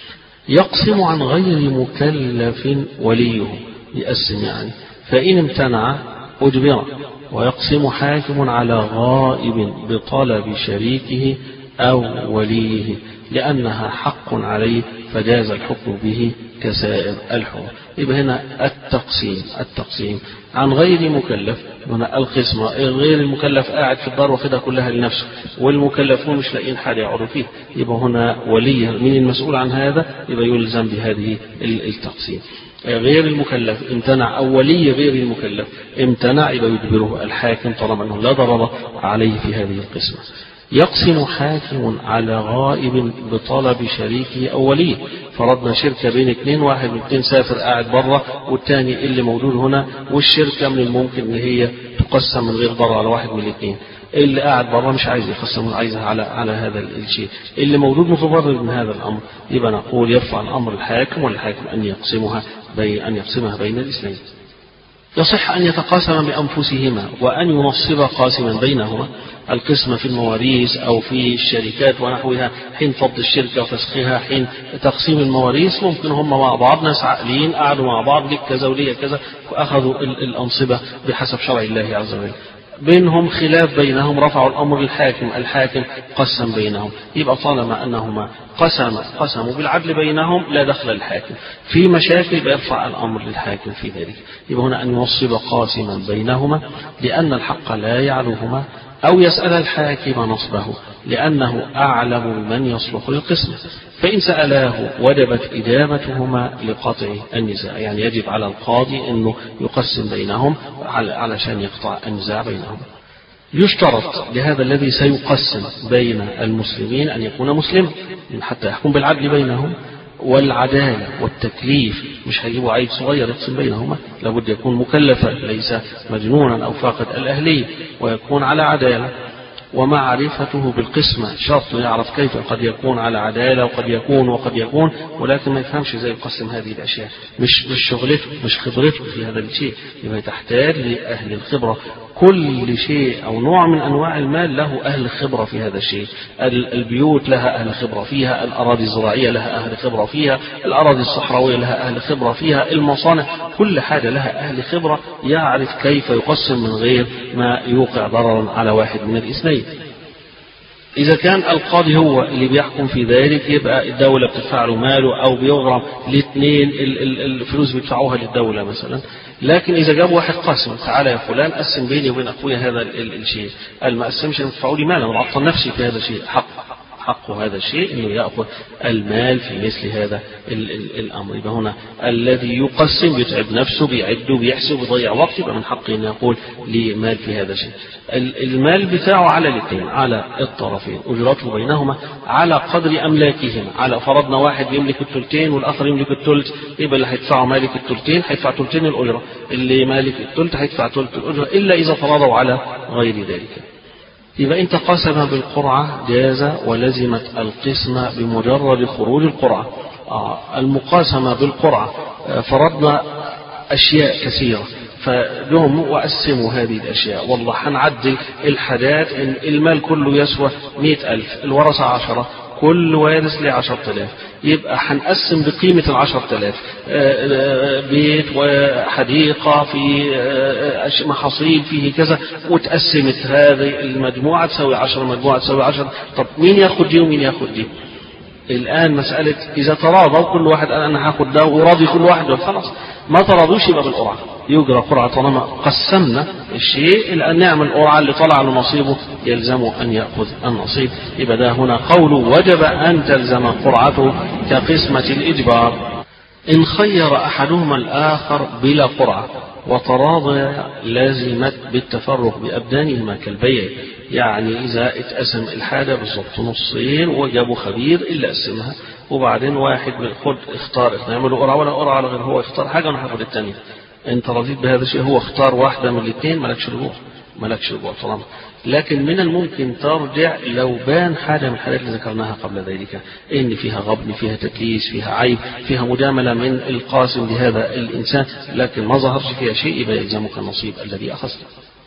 يقسم عن غير مكلف وليه يقسم يعني فإن امتنع أجبر ويقسم حاكم على غائب بطلب شريكه أو وليه لأنها حق عليه فجاز الحكم به كسائر الحكم يبقى هنا التقسيم التقسيم عن غير مكلف هنا القسمة غير المكلف قاعد في الدار واخدها كلها لنفسه والمكلفون مش لاقيين حاجة يقعدوا فيه يبقى هنا ولي من المسؤول عن هذا يبقى يلزم بهذه التقسيم غير المكلف امتنع أو ولي غير المكلف امتنع يبقى يجبره الحاكم طالما أنه لا ضرر عليه في هذه القسمة يقسم حاكم على غائب بطلب شريكه أو وليه فرضنا شركة بين اثنين واحد من اثنين سافر قاعد بره والتاني اللي موجود هنا والشركة من الممكن ان هي تقسم من غير ضرر على واحد من الاثنين اللي قاعد بره مش عايز يقسم عايزها على على هذا الشيء اللي موجود متضرر من هذا الامر يبقى نقول يرفع الامر الحاكم والحاكم ان يقسمها بين ان يقسمها بين الاثنين يصح أن يتقاسم بأنفسهما وأن ينصب قاسما بينهما القسم في المواريث أو في الشركات ونحوها حين فض الشركة وفسخها حين تقسيم المواريث ممكن هم مع بعض ناس عاقلين قعدوا مع بعض لك كذا وليا كذا وأخذوا الأنصبة بحسب شرع الله عز وجل بينهم خلاف بينهم رفعوا الأمر للحاكم الحاكم قسم بينهم يبقى طالما أنهما قسم قسموا بالعدل بينهم لا دخل الحاكم في مشاكل بيرفع الأمر للحاكم في ذلك يبقى هنا أن يوصب قاسما بينهما لأن الحق لا يعلوهما أو يسأل الحاكم نصبه لأنه أعلم من يصلح للقسم فإن سألاه وجبت إدامتهما لقطع النزاع يعني يجب على القاضي أنه يقسم بينهم علشان يقطع النزاع بينهم يشترط لهذا الذي سيقسم بين المسلمين أن يكون مسلما حتى يحكم بالعدل بينهم والعدالة والتكليف مش هيجيبوا عيب صغير يقسم بينهما لابد يكون مكلفا ليس مجنونا أو فاقد الأهلية ويكون على عدالة ومعرفته بالقسمة شرط يعرف كيف قد يكون على عدالة وقد يكون وقد يكون ولكن ما يفهمش ازاي يقسم هذه الأشياء مش مش شغلته مش خبرته في هذا الشيء يبقى تحتاج لأهل الخبرة كل شيء أو نوع من أنواع المال له أهل خبرة في هذا الشيء البيوت لها أهل خبرة فيها الأراضي الزراعية لها أهل خبرة فيها الأراضي الصحراوية لها أهل خبرة فيها المصانع كل حاجة لها أهل خبرة يعرف كيف يقسم من غير ما يوقع ضررا على واحد من الاثنين إذا كان القاضي هو اللي بيحكم في ذلك يبقى الدولة بتدفع له ماله أو بيغرم الاثنين الفلوس بيدفعوها للدولة مثلا لكن إذا جاب واحد قاسم تعالى يا فلان قسم بيني وبين أخويا هذا الشيء قال ما قسمش تدفعوا لي مالا وعطل نفسي في هذا الشيء حق حق هذا الشيء أنه يأخذ المال في مثل هذا ال ال الأمر يبقى هنا الذي يقسم يتعب نفسه بيعد بيحسب بيضيع وقت يبقى من حقه أن يقول لي مال في هذا الشيء المال بتاعه على الاثنين على الطرفين أجرته بينهما على قدر أملاكهما على فرضنا واحد يملك الثلثين والآخر يملك الثلث يبقى اللي هيدفعه مالك الثلثين هيدفع ثلثين الأجرة اللي مالك الثلث هيدفع ثلث الأجرة إلا إذا تراضوا على غير ذلك يبقى إن تقاسم بالقرعة جاز ولزمت القسمة بمجرد خروج القرعة آه المقاسمة بالقرعة آه فرضنا أشياء كثيرة فدهم وقسموا هذه الأشياء والله هنعدل الحاجات إن المال كله يسوى مئة ألف الورثة عشرة كل وارث له 10000 يبقى هنقسم بقيمة ال 10000 بيت وحديقة في محاصيل فيه كذا وتقسمت هذه المجموعة تساوي 10 مجموعة تساوي 10 طب مين ياخد دي ومين ياخد دي؟ الآن مسألة إذا تراضوا كل واحد أنا هاخد ده وراضي كل واحد خلاص ما تراضوش يبقى بالقرعة يجرى قرعة طالما قسمنا الشيء الآن نعمل القرعة اللي طلع له نصيبه يلزمه أن يأخذ النصيب يبقى ده هنا قول وجب أن تلزم قرعته كقسمة الإجبار إن خير أحدهما الآخر بلا قرعة وتراضي لازمت بالتفرق بأبدانهما كالبيع يعني إذا اتقسم الحاجة بالضبط نصين وجابوا خبير إلا قسمها وبعدين واحد خد اختار نعمل قرعة ولا قرعة على غير هو اختار حاجة وأنا هاخد الثانية أنت رضيت بهذا الشيء هو اختار واحدة من الاثنين مالكش رجوع مالكش رجوع طالما لكن من الممكن ترجع لو بان حاجة من الحاجات اللي ذكرناها قبل ذلك إن فيها غبن فيها تكليس فيها عيب فيها مجاملة من القاسم لهذا الإنسان لكن ما ظهرش فيها شيء يبقى يلزمك النصيب الذي أخذته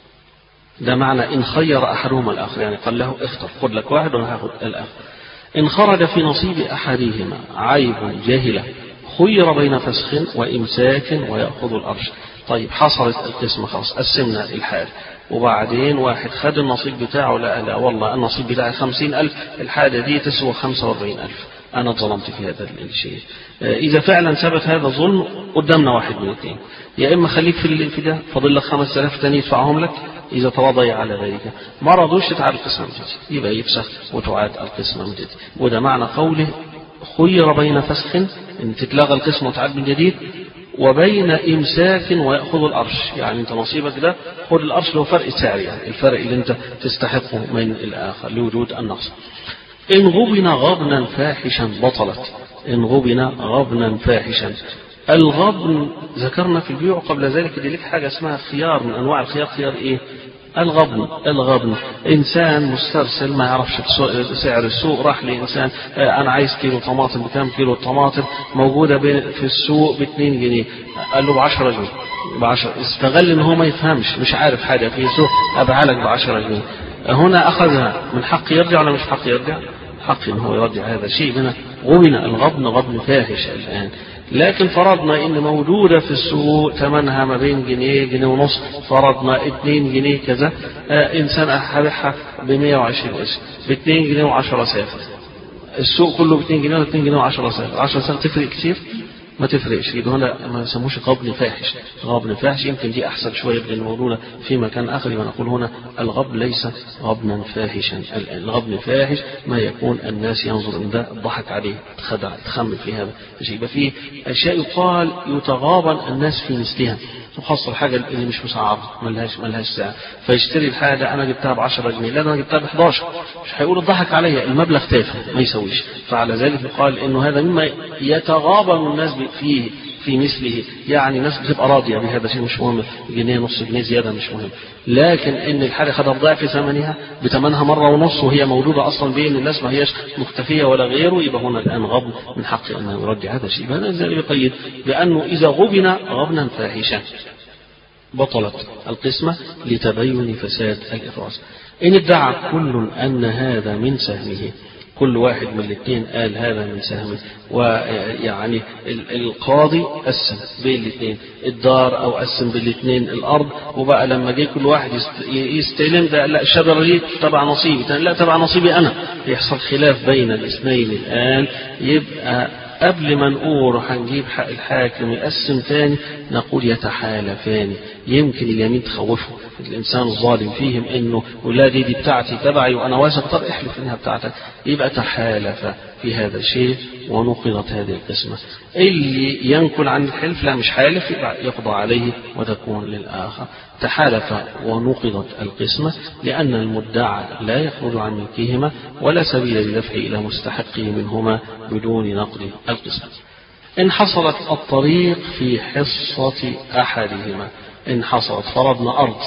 ده معنى إن خير أحدهما الآخر يعني قال له اختر خد لك واحد وأنا هاخد الآخر إن خرج في نصيب أحدهما عيب جاهلة خير بين فسخ وإمساك ويأخذ الأرش طيب حصلت القسمة خلاص قسمنا الحال وبعدين واحد خد النصيب بتاعه لا لا والله النصيب بتاعي خمسين ألف الحاجة دي تسوى خمسة وأربعين ألف أنا ظلمت في هذا الشيء إذا فعلا ثبت هذا الظلم قدامنا واحد من الاثنين يا إما خليك في الانفداء فاضل لك خمس آلاف تاني يدفعهم لك إذا تراضي على ذلك ما رضوش تعاد القسمة من جديد يبقى يفسخ وتعاد القسمة من جديد وده معنى قوله خير بين فسخ ان تتلغى القسمة وتعاد من جديد وبين إمساك ويأخذ الأرش يعني أنت نصيبك ده خذ الأرش له فرق سعر يعني الفرق اللي أنت تستحقه من الآخر لوجود النقص إن غبن غبنا فاحشا بطلت إن غبن غبنا فاحشا الغبن ذكرنا في البيوع قبل ذلك دي لك حاجة اسمها خيار من أنواع الخيار خيار إيه الغبن الغبن انسان مسترسل ما يعرفش سعر السوق راح لانسان آه، انا عايز كيلو طماطم بكام كيلو الطماطم موجوده في السوق ب 2 جنيه قال له ب 10 جنيه ب 10 استغل ان هو ما يفهمش مش عارف حاجه في السوق ابيعها لك ب 10 جنيه هنا اخذها من حق يرجع ولا مش حق يرجع؟ حق ان هو يرجع هذا شيء من غبن الغبن غبن فاحش الان لكن فرضنا ان موجودة في السوق ثمنها ما بين جنيه جنيه ونص فرضنا 2 جنيه كذا آه انسان هبيعها ب 120 قرش ب 2 جنيه و10 سافر السوق كله ب 2 جنيه و 2 جنيه و10 سافر 10 سافر تفرق كتير ما تفرقش يبقى هنا ما يسموش غبن فاحش غبن فاحش يمكن دي احسن شويه من الموجوده في مكان اخر يبقى نقول هنا الغب ليس غبنا فاحشا الغبن فاحش ما يكون الناس ينظر ان ده ضحك عليه خدع تخمن في هذا يبقى في اشياء يقال يتغابن الناس في مثلها تخص الحاجة اللي مش مسعرة ملهاش ملهاش سعر فيشتري الحاجة أنا جبتها ب 10 جنيه لا أنا جبتها ب 11 مش هيقول الضحك عليا المبلغ تافه ما يسويش فعلى ذلك يقال إنه هذا مما يتغابن الناس فيه في مثله يعني الناس بتبقى راضية بهذا الشيء مش مهم جنيه نص جنيه زيادة مش مهم لكن ان الحاجة خدها بضعف ثمنها بثمنها مرة ونص وهي موجودة اصلا بين الناس ما هياش مختفية ولا غيره يبقى هنا الان غبن من حق ان يرجع هذا الشيء هذا ذلك يقيد بانه اذا غبن غبنا فاحشا بطلت القسمة لتبين فساد الإفراز إن ادعى كل أن هذا من سهمه كل واحد من الاثنين قال هذا من سهمه ويعني القاضي قسم بين الاثنين الدار او قسم بين الاثنين الارض وبقى لما جه كل واحد يستلم ده لا الشجره دي تبع نصيبي لا تبع نصيبي انا يحصل خلاف بين الاثنين الان يبقى قبل ما نقول هنجيب حق الحاكم يقسم تاني نقول يتحالفان يمكن اليمين تخوفه الانسان الظالم فيهم انه ولادي دي بتاعتي تبعي وانا واثق طب احلف انها بتاعتك يبقى تحالف في هذا الشيء ونقضت هذه القسمة اللي ينقل عن الحلف لا مش حالف يقضى عليه وتكون للآخر تحالف ونقضت القسمة لأن المدعى لا يخرج عن ملكهما ولا سبيل للدفع إلى مستحقه منهما بدون نقض القسمة إن حصلت الطريق في حصة أحدهما إن حصلت فرضنا أرض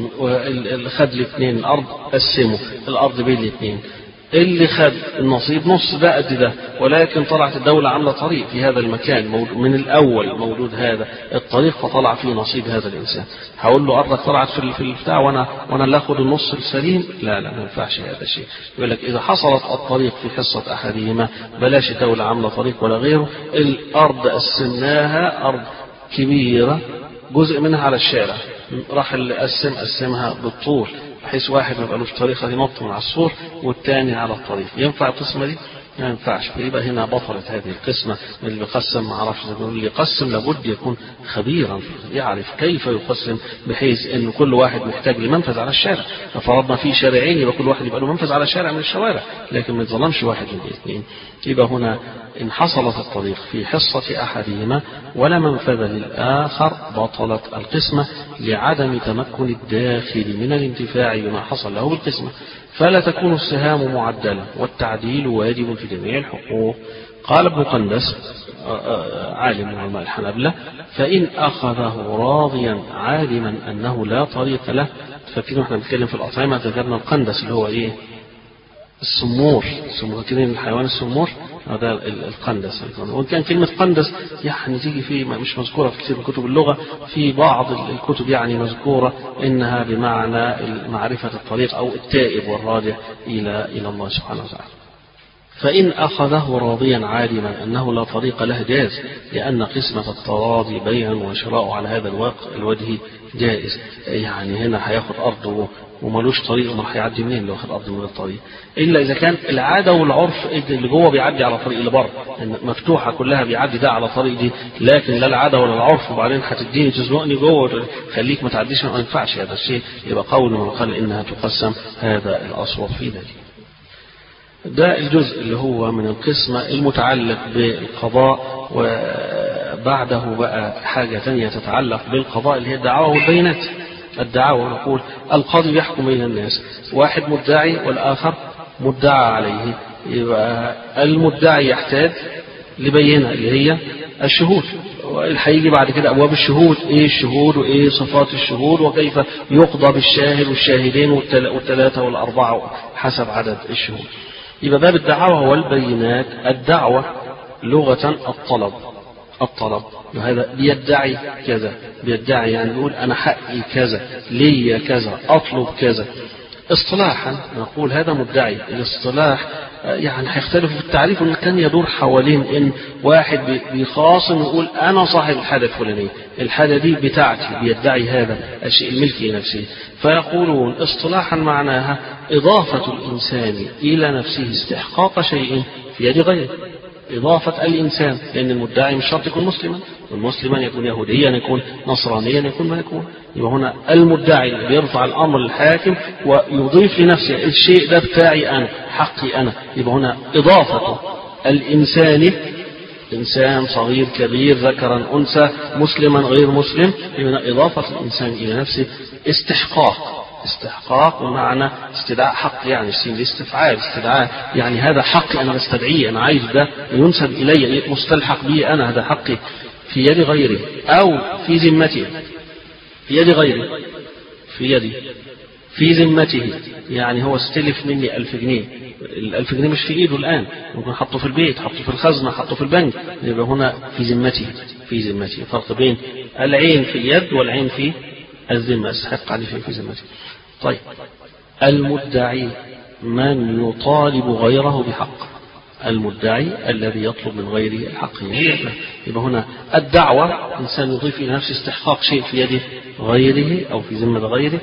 خد الاثنين الأرض قسموا الأرض بين الاثنين اللي خد النصيب نص ده قد ده ولكن طلعت الدولة عاملة طريق في هذا المكان من الأول موجود هذا الطريق فطلع فيه نصيب هذا الإنسان هقول له أرضك طلعت في في البتاع وأنا وأنا اللي آخد النص السليم لا لا ما ينفعش هذا الشيء يقول لك إذا حصلت الطريق في حصة أحدهما بلاش الدولة عاملة طريق ولا غيره الأرض قسمناها أرض كبيرة جزء منها على الشارع راح اللي قسم قسمها بالطول بحيث واحد ما يبقالوش طريقة ينط من على السور والتاني على الطريق ينفع القسمة دي؟ ما ينفعش فيبقى هنا بطلت هذه القسمة اللي بيقسم ما اعرفش اللي يقسم لابد يكون خبيرا يعرف كيف يقسم بحيث ان كل واحد محتاج لمنفذ على الشارع ففرضنا في شارعين يبقى كل واحد يبقى له منفذ على شارع من الشوارع لكن ما يتظلمش واحد من الاثنين يبقى هنا إن حصلت الطريق في حصة أحدهما ولا منفذ للآخر بطلت القسمة لعدم تمكن الداخل من الانتفاع بما حصل له بالقسمة فلا تكون السهام معدلة والتعديل واجب في جميع الحقوق قال ابن قندس عالم من علماء الحنابلة فإن أخذه راضيا عالما أنه لا طريق له فاكرين احنا بنتكلم في الأطعمة ذكرنا القندس اللي هو إيه السمور سمور كده الحيوان السمور هذا القندس وإن كان كلمة قندس يعني تيجي في مش مذكورة في كثير من كتب اللغة في بعض الكتب يعني مذكورة إنها بمعنى معرفة الطريق أو التائب والراجع إلى إلى الله سبحانه وتعالى فإن أخذه راضيا عالما أنه لا طريق له جاز لأن قسمة التراضي بيع وشراء على هذا الوجه جائز يعني هنا هياخد أرضه وملوش طريق وما هيعدي منين لو خد أرض من الطريق إلا إذا كان العادة والعرف اللي جوه بيعدي على طريق اللي بره مفتوحة كلها بيعدي ده على طريق دي لكن لا العادة ولا العرف وبعدين هتديني تزنقني جوه خليك ما تعديش ما ينفعش هذا الشيء يبقى قول من قال إنها تقسم هذا الأصوب في ذلك ده الجزء اللي هو من القسمة المتعلق بالقضاء وبعده بقى حاجة ثانية تتعلق بالقضاء اللي هي الدعوة والبينات الدعوة نقول القاضي يحكم بين الناس واحد مدعي والآخر مدعى عليه يبقى المدعي يحتاج لبينة اللي هي الشهود هيجي بعد كده أبواب الشهود إيه الشهود وإيه صفات الشهود وكيف يقضى بالشاهد والشاهدين والثلاثة والأربعة حسب عدد الشهود يبقى باب الدعوة والبينات الدعوة لغة الطلب الطلب وهذا بيدعي كذا بيدعي يعني يقول أنا حقي كذا لي كذا أطلب كذا اصطلاحا نقول هذا مدعي الاصطلاح يعني هيختلف في التعريف ان كان يدور حوالين ان واحد بيخاصم يقول انا صاحب الحاله الفلانيه، الحاله دي بتاعتي بيدعي هذا الشيء الملكي لنفسه، فيقولون اصطلاحا معناها اضافه الانسان الى نفسه استحقاق شيء في يد غيره. إضافة الإنسان لأن المدعي مش شرط يكون مسلما والمسلما يكون يهوديا يكون نصرانيا يكون ما يكون يبقى هنا المدعي بيرفع الأمر للحاكم ويضيف لنفسه الشيء ده بتاعي أنا حقي أنا يبقى هنا إضافة الإنسان إنسان صغير كبير ذكرا أنثى مسلما غير مسلم يبقى إضافة الإنسان إلى نفسه استحقاق استحقاق ومعنى استدعاء حق يعني السين الاستفعال استدعاء يعني هذا حقي انا بستدعيه انا عايز ده ينسب الي مستلحق بي انا هذا حقي في يد غيري او في ذمتي في يد غيري في يدي في ذمته يعني هو استلف مني ألف جنيه الألف جنيه مش في إيده الآن ممكن حطه في البيت حطه في الخزنة حطه في البنك يبقى هنا في ذمته في ذمته فرق بين العين في اليد والعين في الذمة استحق عليه في ذمته طيب المدعي من يطالب غيره بحق المدعي الذي يطلب من غيره الحق يبقى هنا الدعوة إنسان يضيف إلى نفسه استحقاق شيء في يد غيره أو في ذمة غيره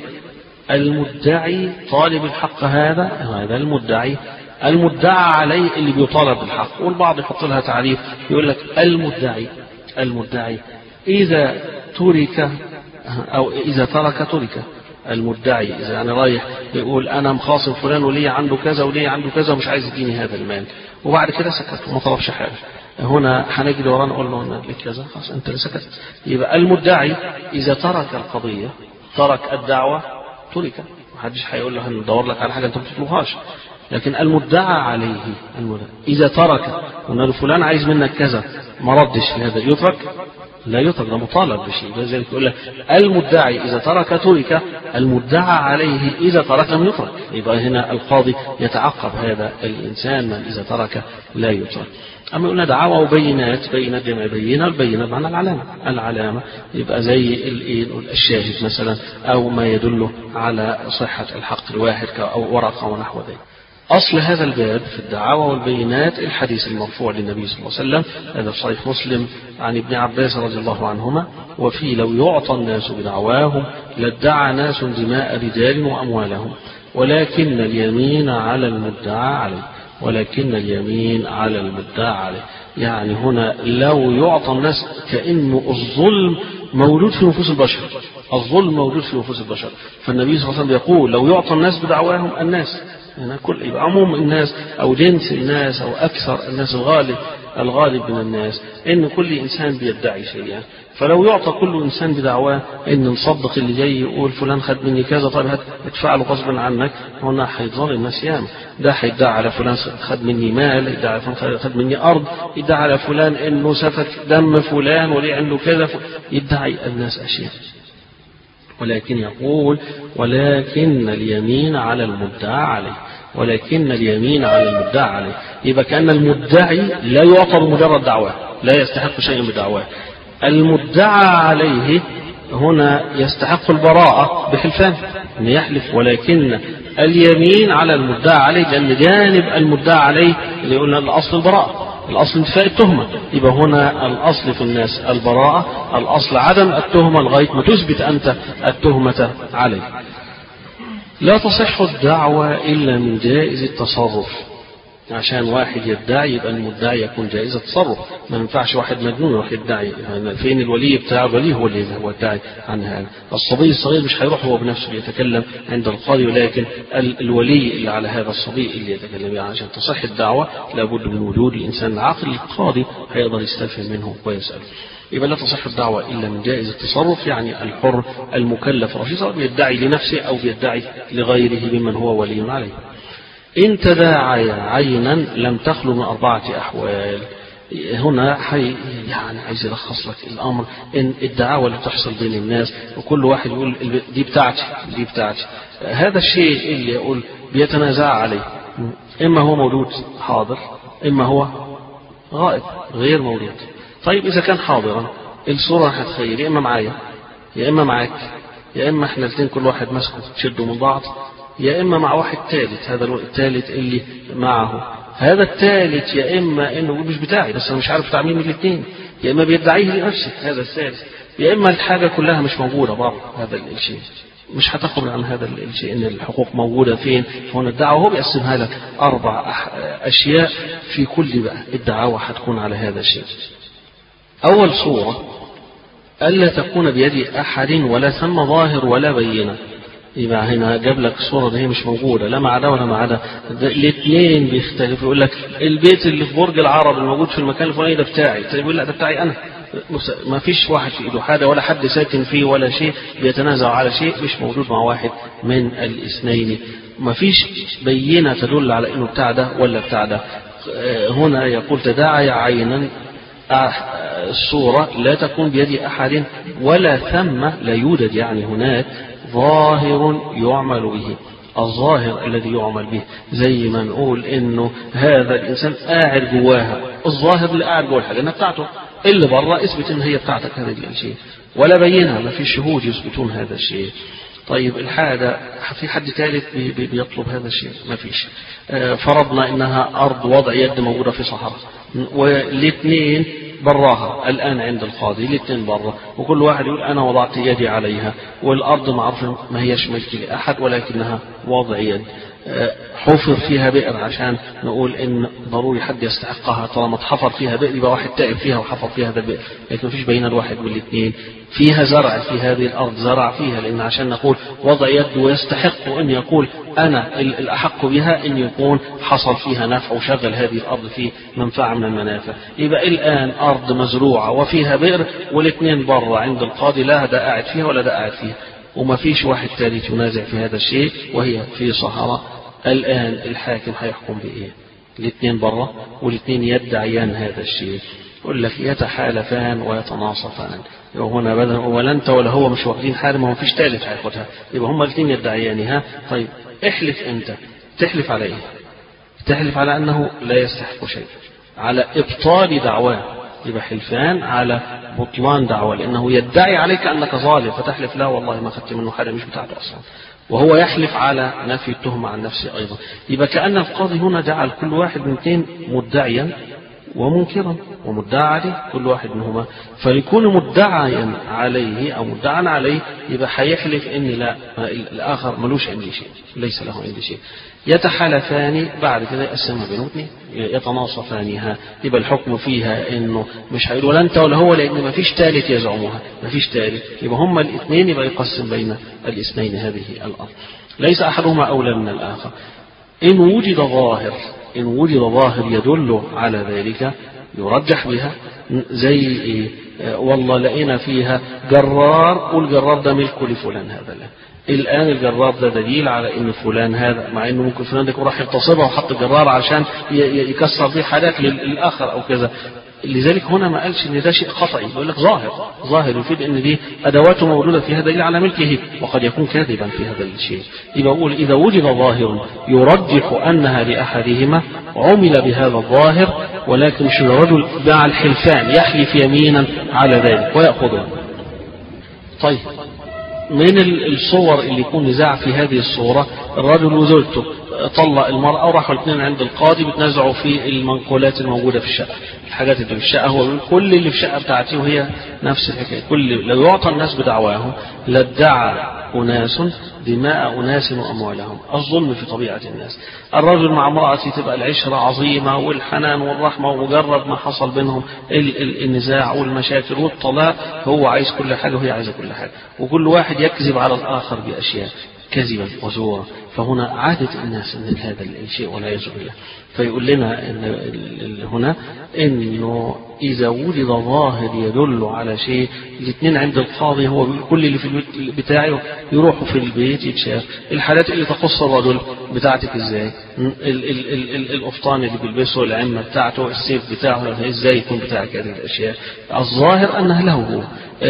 المدعي طالب الحق هذا هذا المدعي المدعى عليه اللي بيطالب بالحق والبعض يحط لها تعريف يقول لك المدعي المدعي إذا ترك أو إذا ترك ترك المدعي إذا يعني رايح يقول أنا مخاصم فلان ولي عنده كذا ولي عنده كذا ومش عايز يديني هذا المال وبعد كده سكت وما طلبش حاجة هنا هنجي وراه نقول له أنا لك كذا خلاص أنت اللي سكت يبقى المدعي إذا ترك القضية ترك الدعوة ترك محدش هيقول له هندور لك على حاجة أنت ما بتطلبهاش لكن المدعى عليه المدعى إذا ترك قلنا له فلان عايز منك كذا ما ردش هذا يترك لا يترك ده مطالب بشيء لذلك يقول لك المدعي إذا ترك ترك المدعى عليه إذا ترك لم يترك يبقى هنا القاضي يتعقب هذا الإنسان من إذا ترك لا يترك أما قلنا دعاوى وبينات بينات جمع بينة البينة بمعنى العلامة العلامة يبقى زي الشاهد مثلا أو ما يدل على صحة الحق الواحد أو ورقة ونحو ذلك أصل هذا الباب في الدعاوى والبينات الحديث المرفوع للنبي صلى الله عليه وسلم هذا في صحيح مسلم عن ابن عباس رضي الله عنهما وفي لو يعطى الناس بدعواهم لادعى ناس دماء رجال وأموالهم ولكن اليمين على المدعى عليه ولكن اليمين على المدعى عليه يعني هنا لو يعطى الناس كأنه الظلم موجود في نفوس البشر الظلم موجود في نفوس البشر فالنبي صلى الله عليه وسلم يقول لو يعطى الناس بدعواهم الناس يعني كل يبقى عموم الناس أو جنس الناس أو أكثر الناس الغالب الغالب من الناس إن كل إنسان بيدعي شيئا فلو يعطى كل إنسان بدعواه إن نصدق اللي جاي يقول فلان خد مني كذا طيب ادفع له غصبا عنك هنا هيضل الناس ياما ده هيدعي على فلان خد مني مال يدعي على فلان خد مني أرض يدعي على فلان إنه سفك دم فلان وليه عنده كذا يدعي الناس أشياء ولكن يقول ولكن اليمين على المدعى عليه ولكن اليمين على المدعى عليه يبقى كأن المدعي لا يعطى بمجرد دعواه لا يستحق شيئا بدعواه المدعى عليه هنا يستحق البراءة بحلفان أن يحلف ولكن اليمين على المدعى عليه لأن جانب المدعى عليه اللي قلنا الأصل البراءة الأصل انتفاء التهمة يبقى هنا الأصل في الناس البراءة الأصل عدم التهمة لغاية ما تثبت أنت التهمة عليه لا تصح الدعوة إلا من جائز التصرف عشان واحد يدعي يبقى المدعي يكون جائز التصرف ما ينفعش واحد مجنون يروح يدعي يعني فين الولي بتاع الولي هو اللي هو الداعي عن هذا الصبي الصغير مش هيروح هو بنفسه يتكلم عند القاضي ولكن الولي اللي على هذا الصبي اللي يتكلم يعني عشان تصح الدعوة لابد من وجود الإنسان العاقل القاضي هيقدر يستفهم منه ويسأله يبقى لا تصح الدعوة إلا من جائز التصرف يعني الحر المكلف رشيد سواء بيدعي لنفسه أو بيدعي لغيره ممن هو ولي عليه إن تداعي عينا لم تخلو من أربعة أحوال هنا حي يعني عايز يلخص لك الامر ان الدعاوى اللي بتحصل بين الناس وكل واحد يقول دي بتاعتي دي بتاعتي هذا الشيء اللي يقول بيتنازع عليه اما هو موجود حاضر اما هو غائب غير موجود طيب اذا كان حاضرا الصوره هتخيل يا اما معايا يا اما معاك يا اما احنا الاثنين كل واحد ماسكه تشده من بعض يا اما مع واحد ثالث هذا الثالث اللي معه هذا الثالث يا اما انه مش بتاعي بس انا مش عارف بتاع مين من الاثنين يا اما بيدعيه لنفسه هذا الثالث يا اما الحاجه كلها مش موجوده بره هذا الشيء مش هتخرج عن هذا الشيء ان الحقوق موجوده فين هنا الدعوه هو بيقسمها لك اربع اشياء في كل بقى الدعوه هتكون على هذا الشيء اول صوره الا تكون بيد احد ولا ثم ظاهر ولا بينه يبقى هنا جاب لك الصورة اللي هي مش موجودة لا مع ده ولا مع ده الاثنين بيختلفوا يقول لك البيت اللي في برج العرب الموجود في المكان الفلاني ده بتاعي طيب يقول لا ده بتاعي أنا ما فيش واحد في ايده حاجة ولا حد ساكن فيه ولا شيء بيتنازع على شيء مش موجود مع واحد من الاثنين ما فيش بينة تدل على انه بتاع ده ولا بتاع ده هنا يقول تداعي عينا الصورة لا تكون بيد أحد ولا ثم لا يوجد يعني هناك ظاهر يعمل به الظاهر الذي يعمل به زي ما نقول انه هذا الانسان قاعد جواها الظاهر اللي قاعد جوه الحاجه انها بتاعته اللي بره اثبت ان هي بتاعتك هذا الشيء ولا بينها ما في شهود يثبتون هذا الشيء طيب الحاجة في حد ثالث بيطلب هذا الشيء ما فيش فرضنا انها ارض وضع يد موجودة في صحراء والاثنين براها الآن عند القاضي الاثنين برا وكل واحد يقول أنا وضعت يدي عليها والأرض معروف ما هيش ملك لأحد ولكنها وضع يد حفر فيها بئر عشان نقول ان ضروري حد يستحقها طالما اتحفر فيها بئر يبقى واحد تعب فيها وحفر فيها هذا البئر لكن مفيش بين الواحد والاثنين فيها زرع في هذه الارض زرع فيها لان عشان نقول وضع يد ويستحق ان يقول انا الاحق بها ان يكون حصل فيها نفع وشغل هذه الارض في منفعه من المنافع يبقى الان ارض مزروعه وفيها بئر والاثنين بره عند القاضي لا ده قاعد فيها ولا ده قاعد فيها وما فيش واحد ثالث ينازع في هذا الشيء وهي في صحراء الآن الحاكم هيحكم بإيه الاثنين برا والاثنين يدعيان هذا الشيء يقول لك يتحالفان ويتناصفان يبقى هنا بدل ولا انت ولا هو مش واخدين حاجه ما فيش ثالث هياخدها يبقى هما الاثنين يدعيانها طيب احلف انت تحلف على ايه؟ تحلف على انه لا يستحق شيء على ابطال دعواه يبقى حلفان على بطلان دعوة لأنه يدعي عليك أنك ظالم فتحلف لا والله ما أخذت منه حاجة مش بتاعته أصلا وهو يحلف على نفي التهمة عن نفسه أيضا يبقى كأن القاضي هنا جعل كل واحد من اثنين مدعيا ومنكرا ومدعى عليه كل واحد منهما فليكون مدعيا عليه أو مدعا عليه يبقى هيحلف إن لا الآخر ملوش عندي شيء ليس له عندي شيء يتحالفان بعد كده يقسمها بينهم اثنين يتناصفانها يبقى الحكم فيها انه مش هيقول ولا انت ولا هو لان ما فيش ثالث يزعمها ما فيش ثالث يبقى هما الاثنين يبقى يقسم بين الاثنين هذه الارض ليس احدهما اولى من الاخر ان وجد ظاهر ان وجد ظاهر يدل على ذلك يرجح بها زي ايه والله لقينا فيها جرار والجرار ده ملك لفلان هذا لا الآن الجرار ده دليل على إن فلان هذا مع إنه ممكن فلان ده يكون راح يغتصبها وحط الجرار عشان يكسر بيه حاجات للآخر أو كذا لذلك هنا ما قالش ان ده شيء قطعي يقول لك ظاهر ظاهر يفيد ان دي ادواته موجوده فيها دليل على ملكه وقد يكون كاذبا في هذا الشيء يبقى اقول اذا وجد ظاهر يرجح انها لاحدهما عمل بهذا الظاهر ولكن مش الرجل مع الحلفان يحلف يمينا على ذلك وياخذه طيب من الصور اللي يكون نزاع في هذه الصورة الرجل وزوجته طلق المرأة وراحوا الاثنين عند القاضي بيتنازعوا في المنقولات الموجودة في الشقة الحاجات اللي في الشقة هو بيقول كل اللي في الشقة بتاعتي وهي نفس الحكاية كل لو يعطى الناس بدعواهم لادعى أناس دماء أناس وأموالهم الظلم في طبيعة الناس الرجل مع امرأته تبقى العشرة عظيمة والحنان والرحمة ومجرد ما حصل بينهم النزاع والمشاكل والطلاق هو عايز كل حاجة وهي عايزة كل حاجة وكل واحد يكذب على الآخر بأشياء كذبا وزورا فهنا عادة الناس ان هذا الشيء والعياذ بالله فيقول لنا إن هنا انه اذا وجد ظاهر يدل على شيء الاثنين عند القاضي هو كل اللي في البيت بتاعه يروحوا في البيت يتشاف الحالات اللي تخص الرجل بتاعتك ازاي القفطان اللي بيلبسه العمة بتاعته السيف بتاعه ازاي يكون بتاعك هذه الاشياء الظاهر انها له هو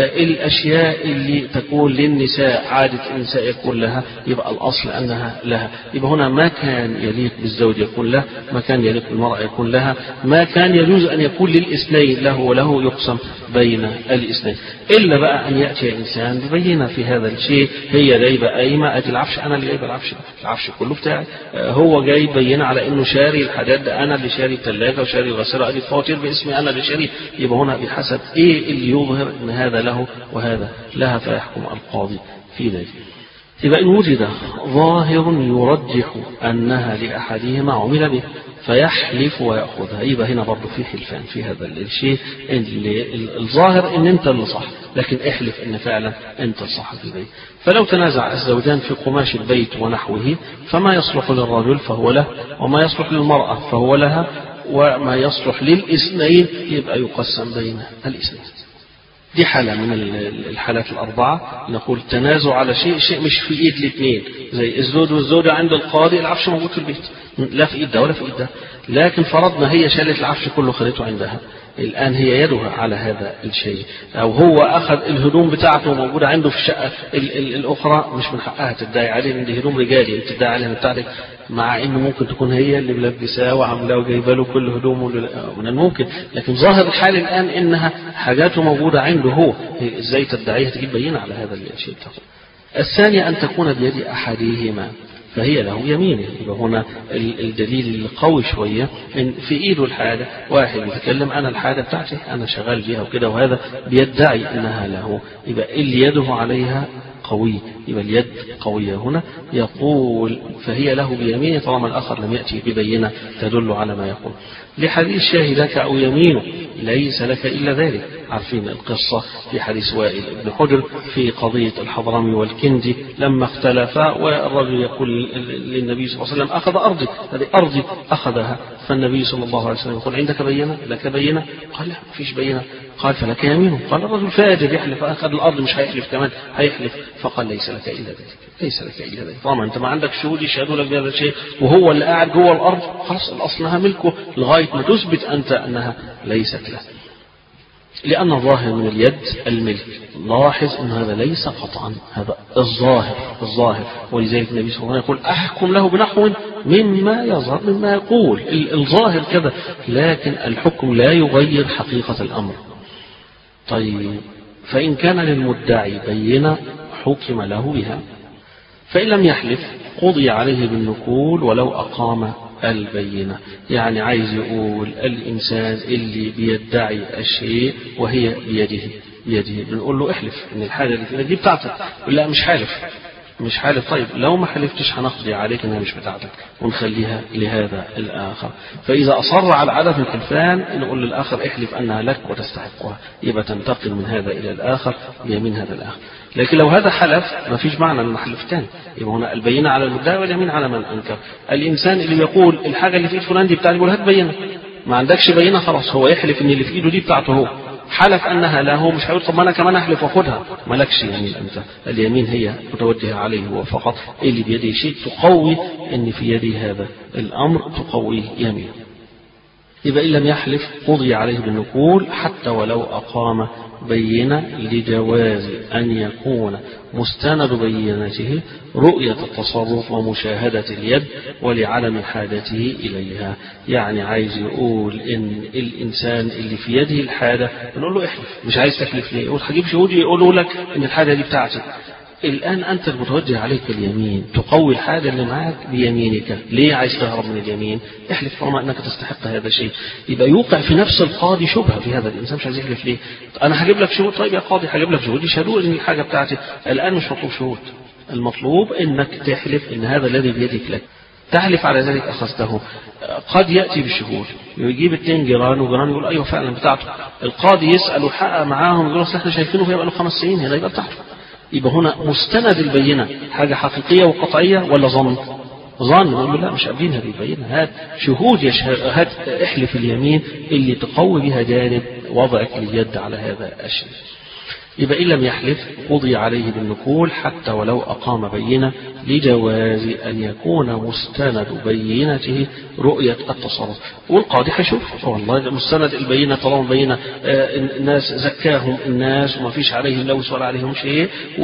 الأشياء اللي تكون للنساء عادة النساء يكون لها يبقى الأصل أنها لها يبقى هنا ما كان يليق بالزوج يكون له ما كان يليق بالمرأة يكون لها ما كان يجوز أن يكون للإثنين له وله يقسم بين الاثنين إلا بقى أن يأتي إنسان ببينة في هذا الشيء هي جايبة قايمة أدي العفش أنا اللي جايبة العفش العفش كله بتاعي هو جاي بينة على إنه شاري الحاجات ده أنا اللي شاري الثلاجة وشاري الغسالة أدي الفواتير باسمي أنا اللي شاري يبقى هنا بحسب إيه اللي يظهر إن هذا له وهذا لها فيحكم القاضي في ذلك يبقى إن وجد ظاهر يرجح أنها لأحدهما عمل به فيحلف ويأخذها يبقى هنا برضه في حلفان في هذا الشيء اللي الظاهر ان انت اللي صح لكن احلف ان فعلا انت الصح في البيت فلو تنازع الزوجان في قماش البيت ونحوه فما يصلح للرجل فهو له وما يصلح للمرأة فهو لها وما يصلح للاثنين يبقى يقسم بين الاثنين دي حالة من الحالات الأربعة نقول تنازع على شيء شيء مش في إيد الاثنين زي الزوج والزوجة عند القاضي العفش موجود في البيت لا في إيد ده ولا في إيد ده لكن فرضنا هي شالت العفش كله خدته عندها الآن هي يدها على هذا الشيء أو هو أخذ الهدوم بتاعته موجودة عنده في الشقة ال ال الأخرى مش من حقها تدعي عليه إن دي هدوم رجالي أنت تدعي عليها بتاعتك مع إنه ممكن تكون هي اللي ملبساه وعاملاه وجايبه له كل هدومه من الممكن لكن ظاهر الحال الآن إنها حاجاته موجودة عنده هو إزاي تدعيها تجيب بينة على هذا الشيء الثانية أن تكون بيد أحدهما فهي له يمينه يبقى هنا الدليل القوي شوية إن في إيده الحاجة واحد يتكلم أنا الحاجة بتاعتي أنا شغال بيها وكده وهذا بيدعي أنها له يبقى اللي يده عليها قوي يبقى اليد قوية هنا يقول فهي له بيمينه طالما الآخر لم يأتي ببينة تدل على ما يقول لحديث شاهدك أو يمينه ليس لك إلا ذلك عارفين القصة في حديث وائل بن حجر في قضية الحضرمي والكندي لما اختلفا والرجل يقول للنبي صلى الله عليه وسلم أخذ أرضي هذه أرضي أخذها فالنبي صلى الله عليه وسلم يقول عندك بينة لك بينة قال لا ما فيش بينة قال فلك يمينه قال الرجل فاجر يحلف أخذ الأرض مش هيحلف كمان هيحلف فقال ليس لك إلا ذلك ليس لك إلا ذلك طالما أنت ما عندك شهود يشهدوا لك بهذا الشيء وهو اللي قاعد جوه الأرض خلاص الأصل أنها ملكه لغاية ما تثبت أنت أنها ليست له لأن الظاهر من اليد الملك لاحظ أن هذا ليس قطعا هذا الظاهر الظاهر ولذلك النبي صلى الله عليه وسلم يقول أحكم له بنحو مما يظهر مما يقول الظاهر كذا لكن الحكم لا يغير حقيقة الأمر طيب فإن كان للمدعي بينة حكم له بها فإن لم يحلف قضي عليه بالنكول ولو أقام البينة يعني عايز يقول الإنسان اللي بيدعي الشيء وهي بيده بيده بنقول له احلف ان الحاجة اللي في دي بتاعتك يقول لا مش حالف مش حالف طيب لو ما حلفتش هنقضي عليك انها مش بتاعتك ونخليها لهذا الاخر فاذا اصر على عدم الحلفان نقول للاخر احلف انها لك وتستحقها يبقى تنتقل من هذا الى الاخر بيمين هذا الاخر لكن لو هذا حلف ما فيش معنى ان حلف تاني يبقى هنا البينة على المدعي واليمين على من انكر الانسان اللي بيقول الحاجة اللي في ايد فلان دي بتاعتي يقول هات بينة ما عندكش بينة خلاص هو يحلف ان اللي في ايده دي بتاعته هو حلف انها له مش هيقول طب ما انا كمان احلف واخدها مالكش يمين انت اليمين هي متوجهه عليه هو فقط اللي بيده شيء تقوي ان في يدي هذا الامر تقوي يمين يبقى ان لم يحلف قضي عليه بالنقول حتى ولو اقام بينة لجواز أن يكون مستند بينته رؤية التصرف ومشاهدة اليد ولعدم حاجته إليها يعني عايز يقول إن الإنسان اللي في يده الحاجة نقول له احلف مش عايز تحلف ليه يقول هجيب شهود يقولوا لك إن الحاجة دي بتاعتك الآن أنت المتوجه عليك اليمين تقوي الحاجة اللي معك بيمينك ليه عايز تهرب من اليمين احلف طالما أنك تستحق هذا الشيء يبقى يوقع في نفس القاضي شبهة في هذا الإنسان مش عايز يحلف ليه أنا هجيب لك شهود طيب يا قاضي هجيب لك شهود يشهدوا إن الحاجة بتاعتي الآن مش مطلوب شهود المطلوب أنك تحلف إن هذا الذي بيدك لك تحلف على ذلك أخذته قد يأتي بالشهود يجيب اثنين جيران وجيران يقول أيوه فعلا بتاعته القاضي يسأل وحقق معاهم يقول أصل احنا شايفينه فيبقى له خمس سنين هنا يبقى بتاعته يبقى هنا مستند البينة حاجة حقيقية وقطعية ولا ظن ظن يقول له لا مش قابلين هذه البينة هات شهود يشهد هات احلف اليمين اللي تقوي بها جانب وضعك اليد على هذا الشيء يبقى إن لم يحلف قضي عليه بالنقول حتى ولو أقام بينة لجواز أن يكون مستند بينته رؤية التصرف والقاضي هيشوف والله مستند البينة طالما بينة آه، الناس زكاهم الناس وما فيش عليهم لوث ولا عليهم شيء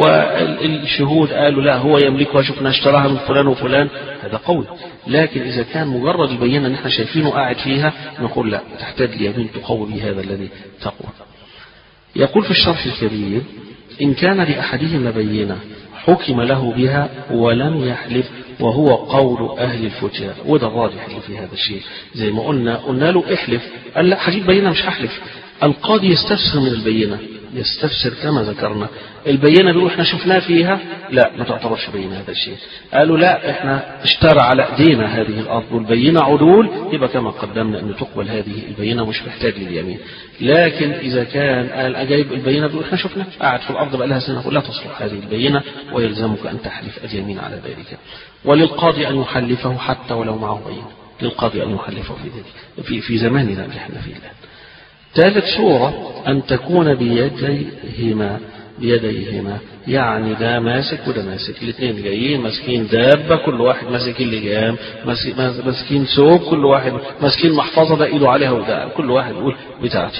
والشهود قالوا لا هو يملكها شفنا اشتراها من فلان وفلان هذا قول لكن إذا كان مجرد البينة ان احنا شايفينه قاعد فيها نقول لا تحتاج ليمين تقوي به هذا الذي تقول يقول في الشرح الكبير إن كان لأحدهما بينة حكم له بها ولم يحلف وهو قول أهل الفتيا وده الراجح اللي في هذا الشيء زي ما قلنا قلنا له احلف قال لا هجيب بينة مش هحلف القاضي يستفسر من البينة يستفسر كما ذكرنا البينة بيقول احنا شفناه فيها لا ما تعتبرش بينة هذا الشيء قالوا لا احنا اشترى على ايدينا هذه الارض والبينة عدول يبقى كما قدمنا ان تقبل هذه البينة مش محتاج لليمين لكن اذا كان قال اجايب البينة بيقول احنا شفناه قاعد في الارض بقى لها سنة لا تصلح هذه البينة ويلزمك ان تحلف اليمين على ذلك وللقاضي ان يحلفه حتى ولو معه بينة للقاضي ان يحلفه في ذلك في, في زماننا اللي احنا فيه الان ثالث صورة أن تكون بيديهما بيديهما يعني ده ماسك وده ماسك الاثنين جايين ماسكين دابة كل واحد ماسك اللجام ماسكين ثوب كل واحد ماسكين محفظة ده ايده عليها وده كل واحد يقول بتاعتي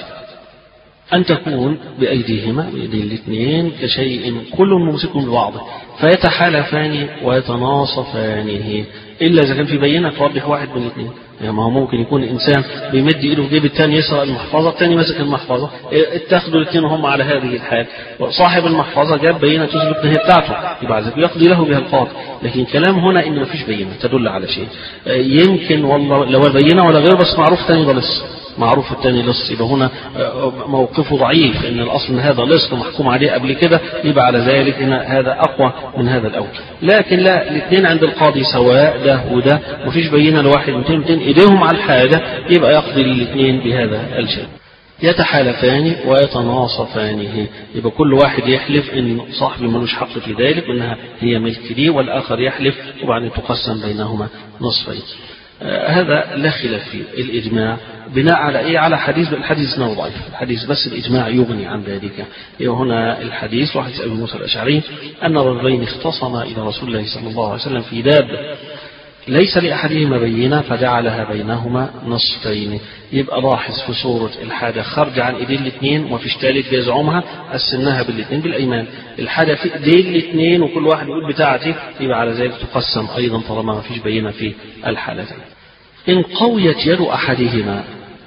أن تكون بأيديهما بأيدي الاثنين كشيء كل ممسك ببعضه فيتحالفان ويتناصفانه إلا إذا كان في بينة توضح واحد من الاثنين يعني ما هو ممكن يكون الإنسان بيمد إيده في جيب الثاني يسرق المحفظة الثاني ماسك المحفظة اتخذوا الاثنين وهم على هذه الحال وصاحب المحفظة جاب بينة تثبت إن هي بتاعته يبقى ذلك يقضي له بها القاضي لكن كلام هنا إن ما فيش بينة تدل على شيء يمكن والله لو البينة ولا غير بس معروف ثاني ده لسه معروف الثاني لص يبقى هنا آه، موقفه ضعيف ان الاصل ان هذا لص محكوم عليه قبل كده يبقى على ذلك ان هذا اقوى من هذا الاول لكن لا الاثنين عند القاضي سواء ده وده مفيش بينه لواحد 200 200 ايديهم على الحاجه يبقى يقضي للاثنين بهذا الشيء يتحالفان ويتناصفانه يبقى كل واحد يحلف ان صاحبي ملوش حق في ذلك وانها هي ملك لي والاخر يحلف وبعدين تقسم بينهما نصفين آه، هذا لا خلاف فيه الإجماع بناء على إيه على حديث الحديث ما ضعيف الحديث بس الإجماع يغني عن ذلك هنا الحديث وحديث أبي موسى الأشعري أن رجلين اختصما إلى رسول الله صلى الله عليه وسلم في دابة ليس لأحدهما بينة فجعلها بينهما نصفين يبقى لاحظ في صورة الحاجة خرج عن ايدين الاثنين وما فيش ثالث بيزعمها قسمناها بالاثنين بالايمان الحاجة في ايدين الاثنين وكل واحد يقول بتاعتي يبقى على ذلك تقسم ايضا طالما ما فيش بينة في الحالتين إن قويت يد أحدهما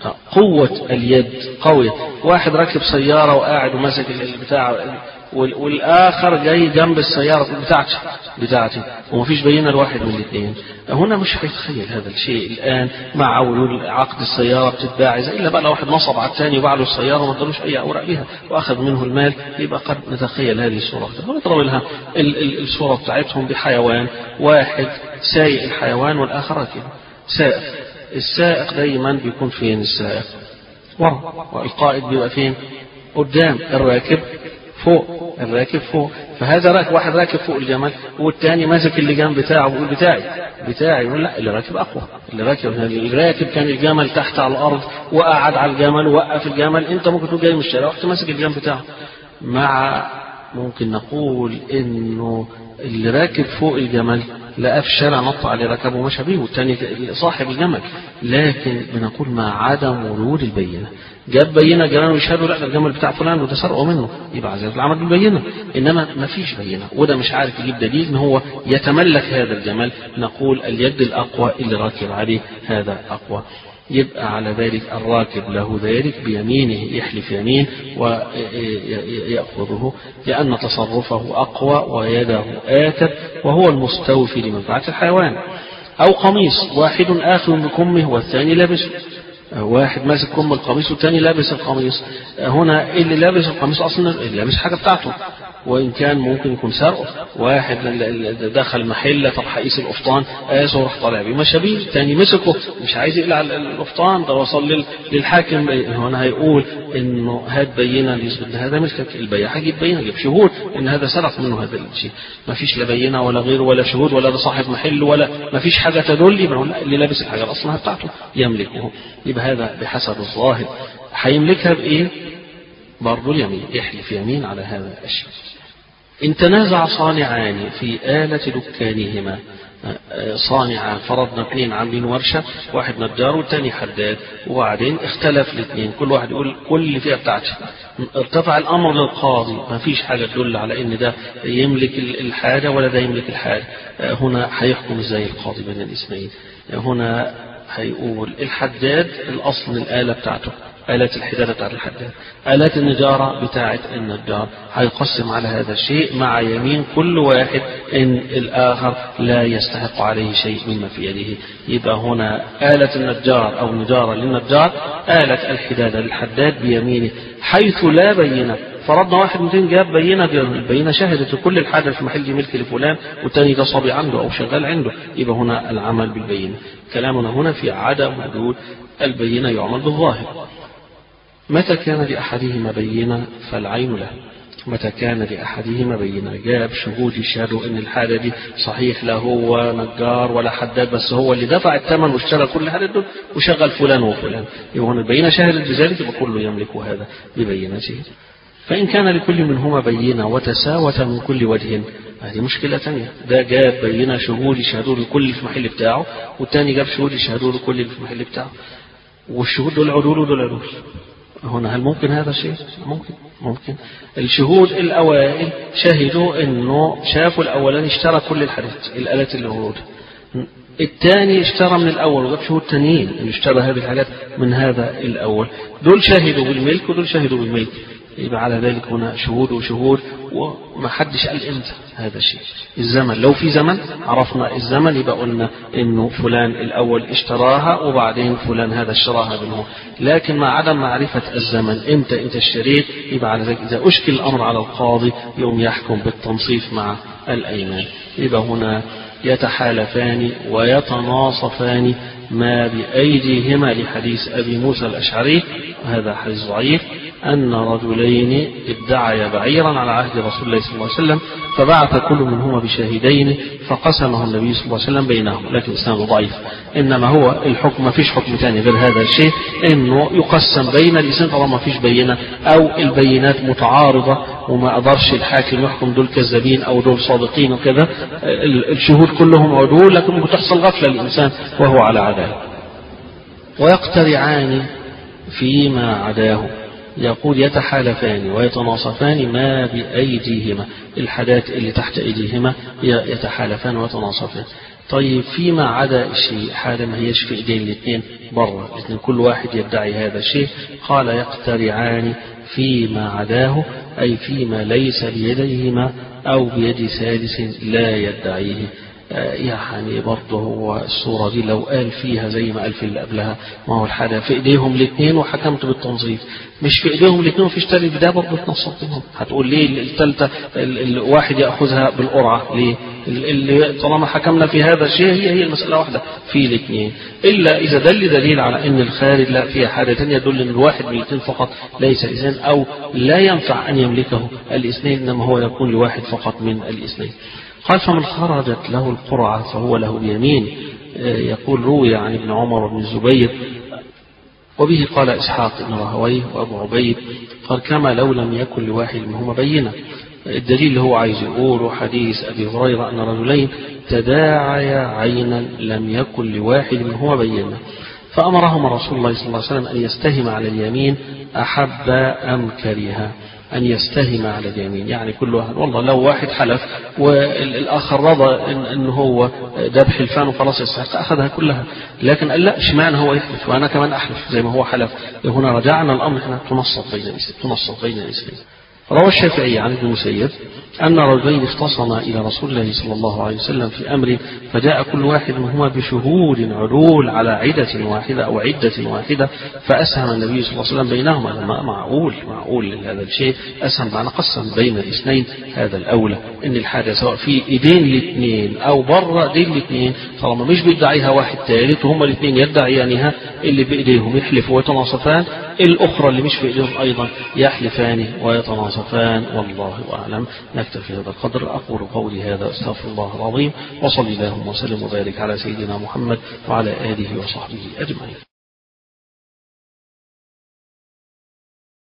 قوة اليد قوية واحد راكب سيارة وقاعد وماسك البتاع والآخر جاي جنب السيارة بتاعتي بتاعتي ومفيش بينة الواحد من الاثنين هنا مش هيتخيل هذا الشيء الآن مع ولول عقد السيارة بتتباع إلا بقى لو واحد نصب على الثاني وباع له السيارة وما ادالوش أي أوراق بها وأخذ منه المال يبقى قد نتخيل هذه الصورة ونضرب لها الصورة بتاعتهم بحيوان واحد سايق الحيوان والآخر راكب سائق السائق دايما بيكون فين السائق ورا والقائد بيبقى فين قدام الراكب فوق الراكب فوق فهذا راكب واحد راكب فوق الجمل والتاني ماسك اللجام بتاعه بيقول بتاعي بتاعي يقول لا اللي راكب اقوى اللي راكب الراكب كان الجمل تحت على الارض وقعد على الجمل ووقف الجمل انت ممكن تقول جاي من الشارع رحت ماسك الجام بتاعه مع ممكن نقول انه اللي راكب فوق الجمل لقى في الشارع نط عليه ركبه ومشى بيه والتاني صاحب الجمل لكن بنقول مع عدم ورود البينه جاب بينه جيرانه يشهدوا لا ده الجمل بتاع فلان وده سرقه منه يبقى عايز العمل بالبينه انما ما فيش بينه وده مش عارف يجيب دليل ان هو يتملك هذا الجمل نقول اليد الاقوى اللي راكب عليه هذا اقوى يبقى على ذلك الراكب له ذلك بيمينه يحلف يمين ويأخذه لأن تصرفه أقوى ويده آكد وهو المستوفي لمنفعة الحيوان أو قميص واحد آخذ بكمه والثاني لابسه واحد ماسك كم القميص والثاني لابس القميص هنا اللي لابس القميص اصلا اللي لابس حاجه بتاعته وإن كان ممكن يكون سرقه واحد دخل محل طب هيقيس القفطان قاسه وراح طالع بيه مشى بيه تاني مسكه مش عايز يقلع القفطان ده وصل للحاكم هنا هيقول انه هات بينه ليثبت ان هذا ملكك البيع هجيب بينه جيب شهود ان هذا سرق منه هذا الشيء ما فيش لا بينه ولا غيره ولا شهود ولا ده صاحب محل ولا ما فيش حاجه تدل يبقى اللي لابس الحاجه الاصلها بتاعته يملكه يبقى هذا بحسب الظاهر هيملكها بايه؟ برضه اليمين يحلف يمين على هذا الشيء إن تنازع صانعان في آلة دكانهما صانعان فرضنا اثنين عاملين ورشة واحد نجار والتاني حداد وبعدين اختلف الاثنين كل واحد يقول كل اللي فيها بتاعتي ارتفع الأمر للقاضي ما فيش حاجة تدل على إن ده يملك الحاجة ولا ده يملك الحاجة هنا هيحكم ازاي القاضي بين الاثنين هنا هيقول الحداد الأصل الآلة بتاعته آلات الحدادة بتاعت الحداد آلات النجارة بتاعت النجار هيقسم على هذا الشيء مع يمين كل واحد إن الآخر لا يستحق عليه شيء مما في يده يبقى هنا آلة النجار أو نجارة للنجار آلة الحدادة للحداد بيمينه حيث لا بينة فرضنا واحد 200 جاب بينه البينه شهدت كل الحاجه في محل ملك لفلان والتاني ده صبي عنده او شغال عنده يبقى هنا العمل بالبينه كلامنا هنا في عدم وجود البينه يعمل بالظاهر متى كان لأحدهما بينة فالعين له متى كان لأحدهما بينة جاب شهود يشهدوا أن الحاجة دي صحيح لا هو نجار ولا حداد بس هو اللي دفع الثمن واشترى كل حاجة دول وشغل فلان وفلان يبقى البينة شهدت بذلك يبقى كله يملك هذا ببينته فإن كان لكل منهما بينة وتساوت من كل وجه هذه مشكلة ثانية ده جاب بينة شهود يشهدوا لكل اللي في المحل بتاعه والتاني جاب شهود يشهدوا لكل اللي في المحل بتاعه والشهود دول عدول ودول عدول هنا هل ممكن هذا الشيء؟ ممكن ممكن الشهود الأوائل شهدوا أنه شافوا الأولاني اشترى كل الحاجات الآلات اللي هو الثاني اشترى من الأول وجاب شهود تانيين انه اشترى هذه الحاجات من هذا الأول دول شهدوا بالملك ودول شهدوا بالملك يبقى على ذلك هنا شهود وشهود وما حدش قال امتى هذا الشيء الزمن لو في زمن عرفنا الزمن يبقى قلنا انه فلان الاول اشتراها وبعدين فلان هذا اشتراها منه لكن مع عدم معرفة الزمن امتى انت اشتريت يبقى على ذلك اذا اشكل الامر على القاضي يوم يحكم بالتنصيف مع الايمان يبقى هنا يتحالفان ويتناصفان ما بأيديهما لحديث أبي موسى الأشعري وهذا حديث ضعيف أن رجلين ادعيا بعيرا على عهد رسول الله صلى الله عليه وسلم فبعث كل منهما بشاهدين فقسمه النبي صلى الله عليه وسلم بينهم لكن إسناده ضعيف إنما هو الحكم ما فيش حكم ثاني غير هذا الشيء إنه يقسم بين الإنسان طالما ما فيش بينة أو البينات متعارضة وما قدرش الحاكم يحكم دول كذابين أو دول صادقين وكذا الشهود كلهم عدول لكن ممكن تحصل غفلة للإنسان وهو على عداله ويقترعان فيما عداه يقول يتحالفان ويتناصفان ما بأيديهما الحاجات اللي تحت أيديهما يتحالفان ويتناصفان طيب فيما عدا الشيء حاجة ما هيش في ايدين الاثنين بره الاثنين كل واحد يدعي هذا الشيء قال يقترعان فيما عداه أي فيما ليس بيديهما أو بيد سادس لا يدعيه يعني برضه هو الصورة دي لو قال فيها زي ما قال في اللي قبلها ما هو الحاجة في ايديهم الاثنين وحكمت بالتنظيف مش في ايديهم الاثنين وفيش تالت ده برضه تنصب بينهم هتقول ليه الثالثة الواحد يأخذها بالقرعة ليه اللي طالما حكمنا في هذا الشيء هي هي المسألة واحدة في الاثنين إلا إذا دل دليل على أن الخارج لا فيها حاجة ثانية يدل أن الواحد من الاثنين فقط ليس إذن أو لا ينفع أن يملكه الاثنين إنما هو يكون لواحد فقط من الاثنين قال فمن خرجت له القرعة فهو له اليمين يقول روي عن ابن عمر بن الزبير وبه قال إسحاق بن راهويه وأبو عبيد قال كما لو لم يكن لواحد منهما بينة الدليل اللي هو عايز يقوله حديث أبي هريرة أن رجلين تداعيا عينا لم يكن لواحد منهما بينة فأمرهما رسول الله صلى الله عليه وسلم أن يستهم على اليمين أحب أم كرها أن يستهم على اليمين يعني كل واحد والله لو واحد حلف والآخر رضى إن, إن هو ذبح الفان وخلاص يستحق أخذها كلها لكن قال لا اشمعنى هو يحلف وأنا كمان أحلف زي ما هو حلف هنا رجعنا الأمر احنا تنصف بين تنصف بين الإسلام روى الشافعي عن ابن المسيب أن رجلين اختصما إلى رسول الله صلى الله عليه وسلم في أمر فجاء كل واحد منهما بشهود علول على عدة واحدة أو عدة واحدة فأسهم النبي صلى الله عليه وسلم بينهما لما معقول معقول هذا الشيء أسهم معنى قسم بين الاثنين هذا الأولى إن الحاجة سواء في إيدين الاثنين أو بره ايدين الاثنين طالما مش بيدعيها واحد ثالث وهما الاثنين يدعيانها اللي بإيديهم يحلفوا ويتناصفان الأخرى اللي مش في إيديهم أيضا يحلفان ويتناصفان والله أعلم نكتفي هذا القدر أقول قولي هذا أستغفر الله العظيم وصلي اللهم وسلم وبارك على سيدنا محمد وعلى آله وصحبه أجمعين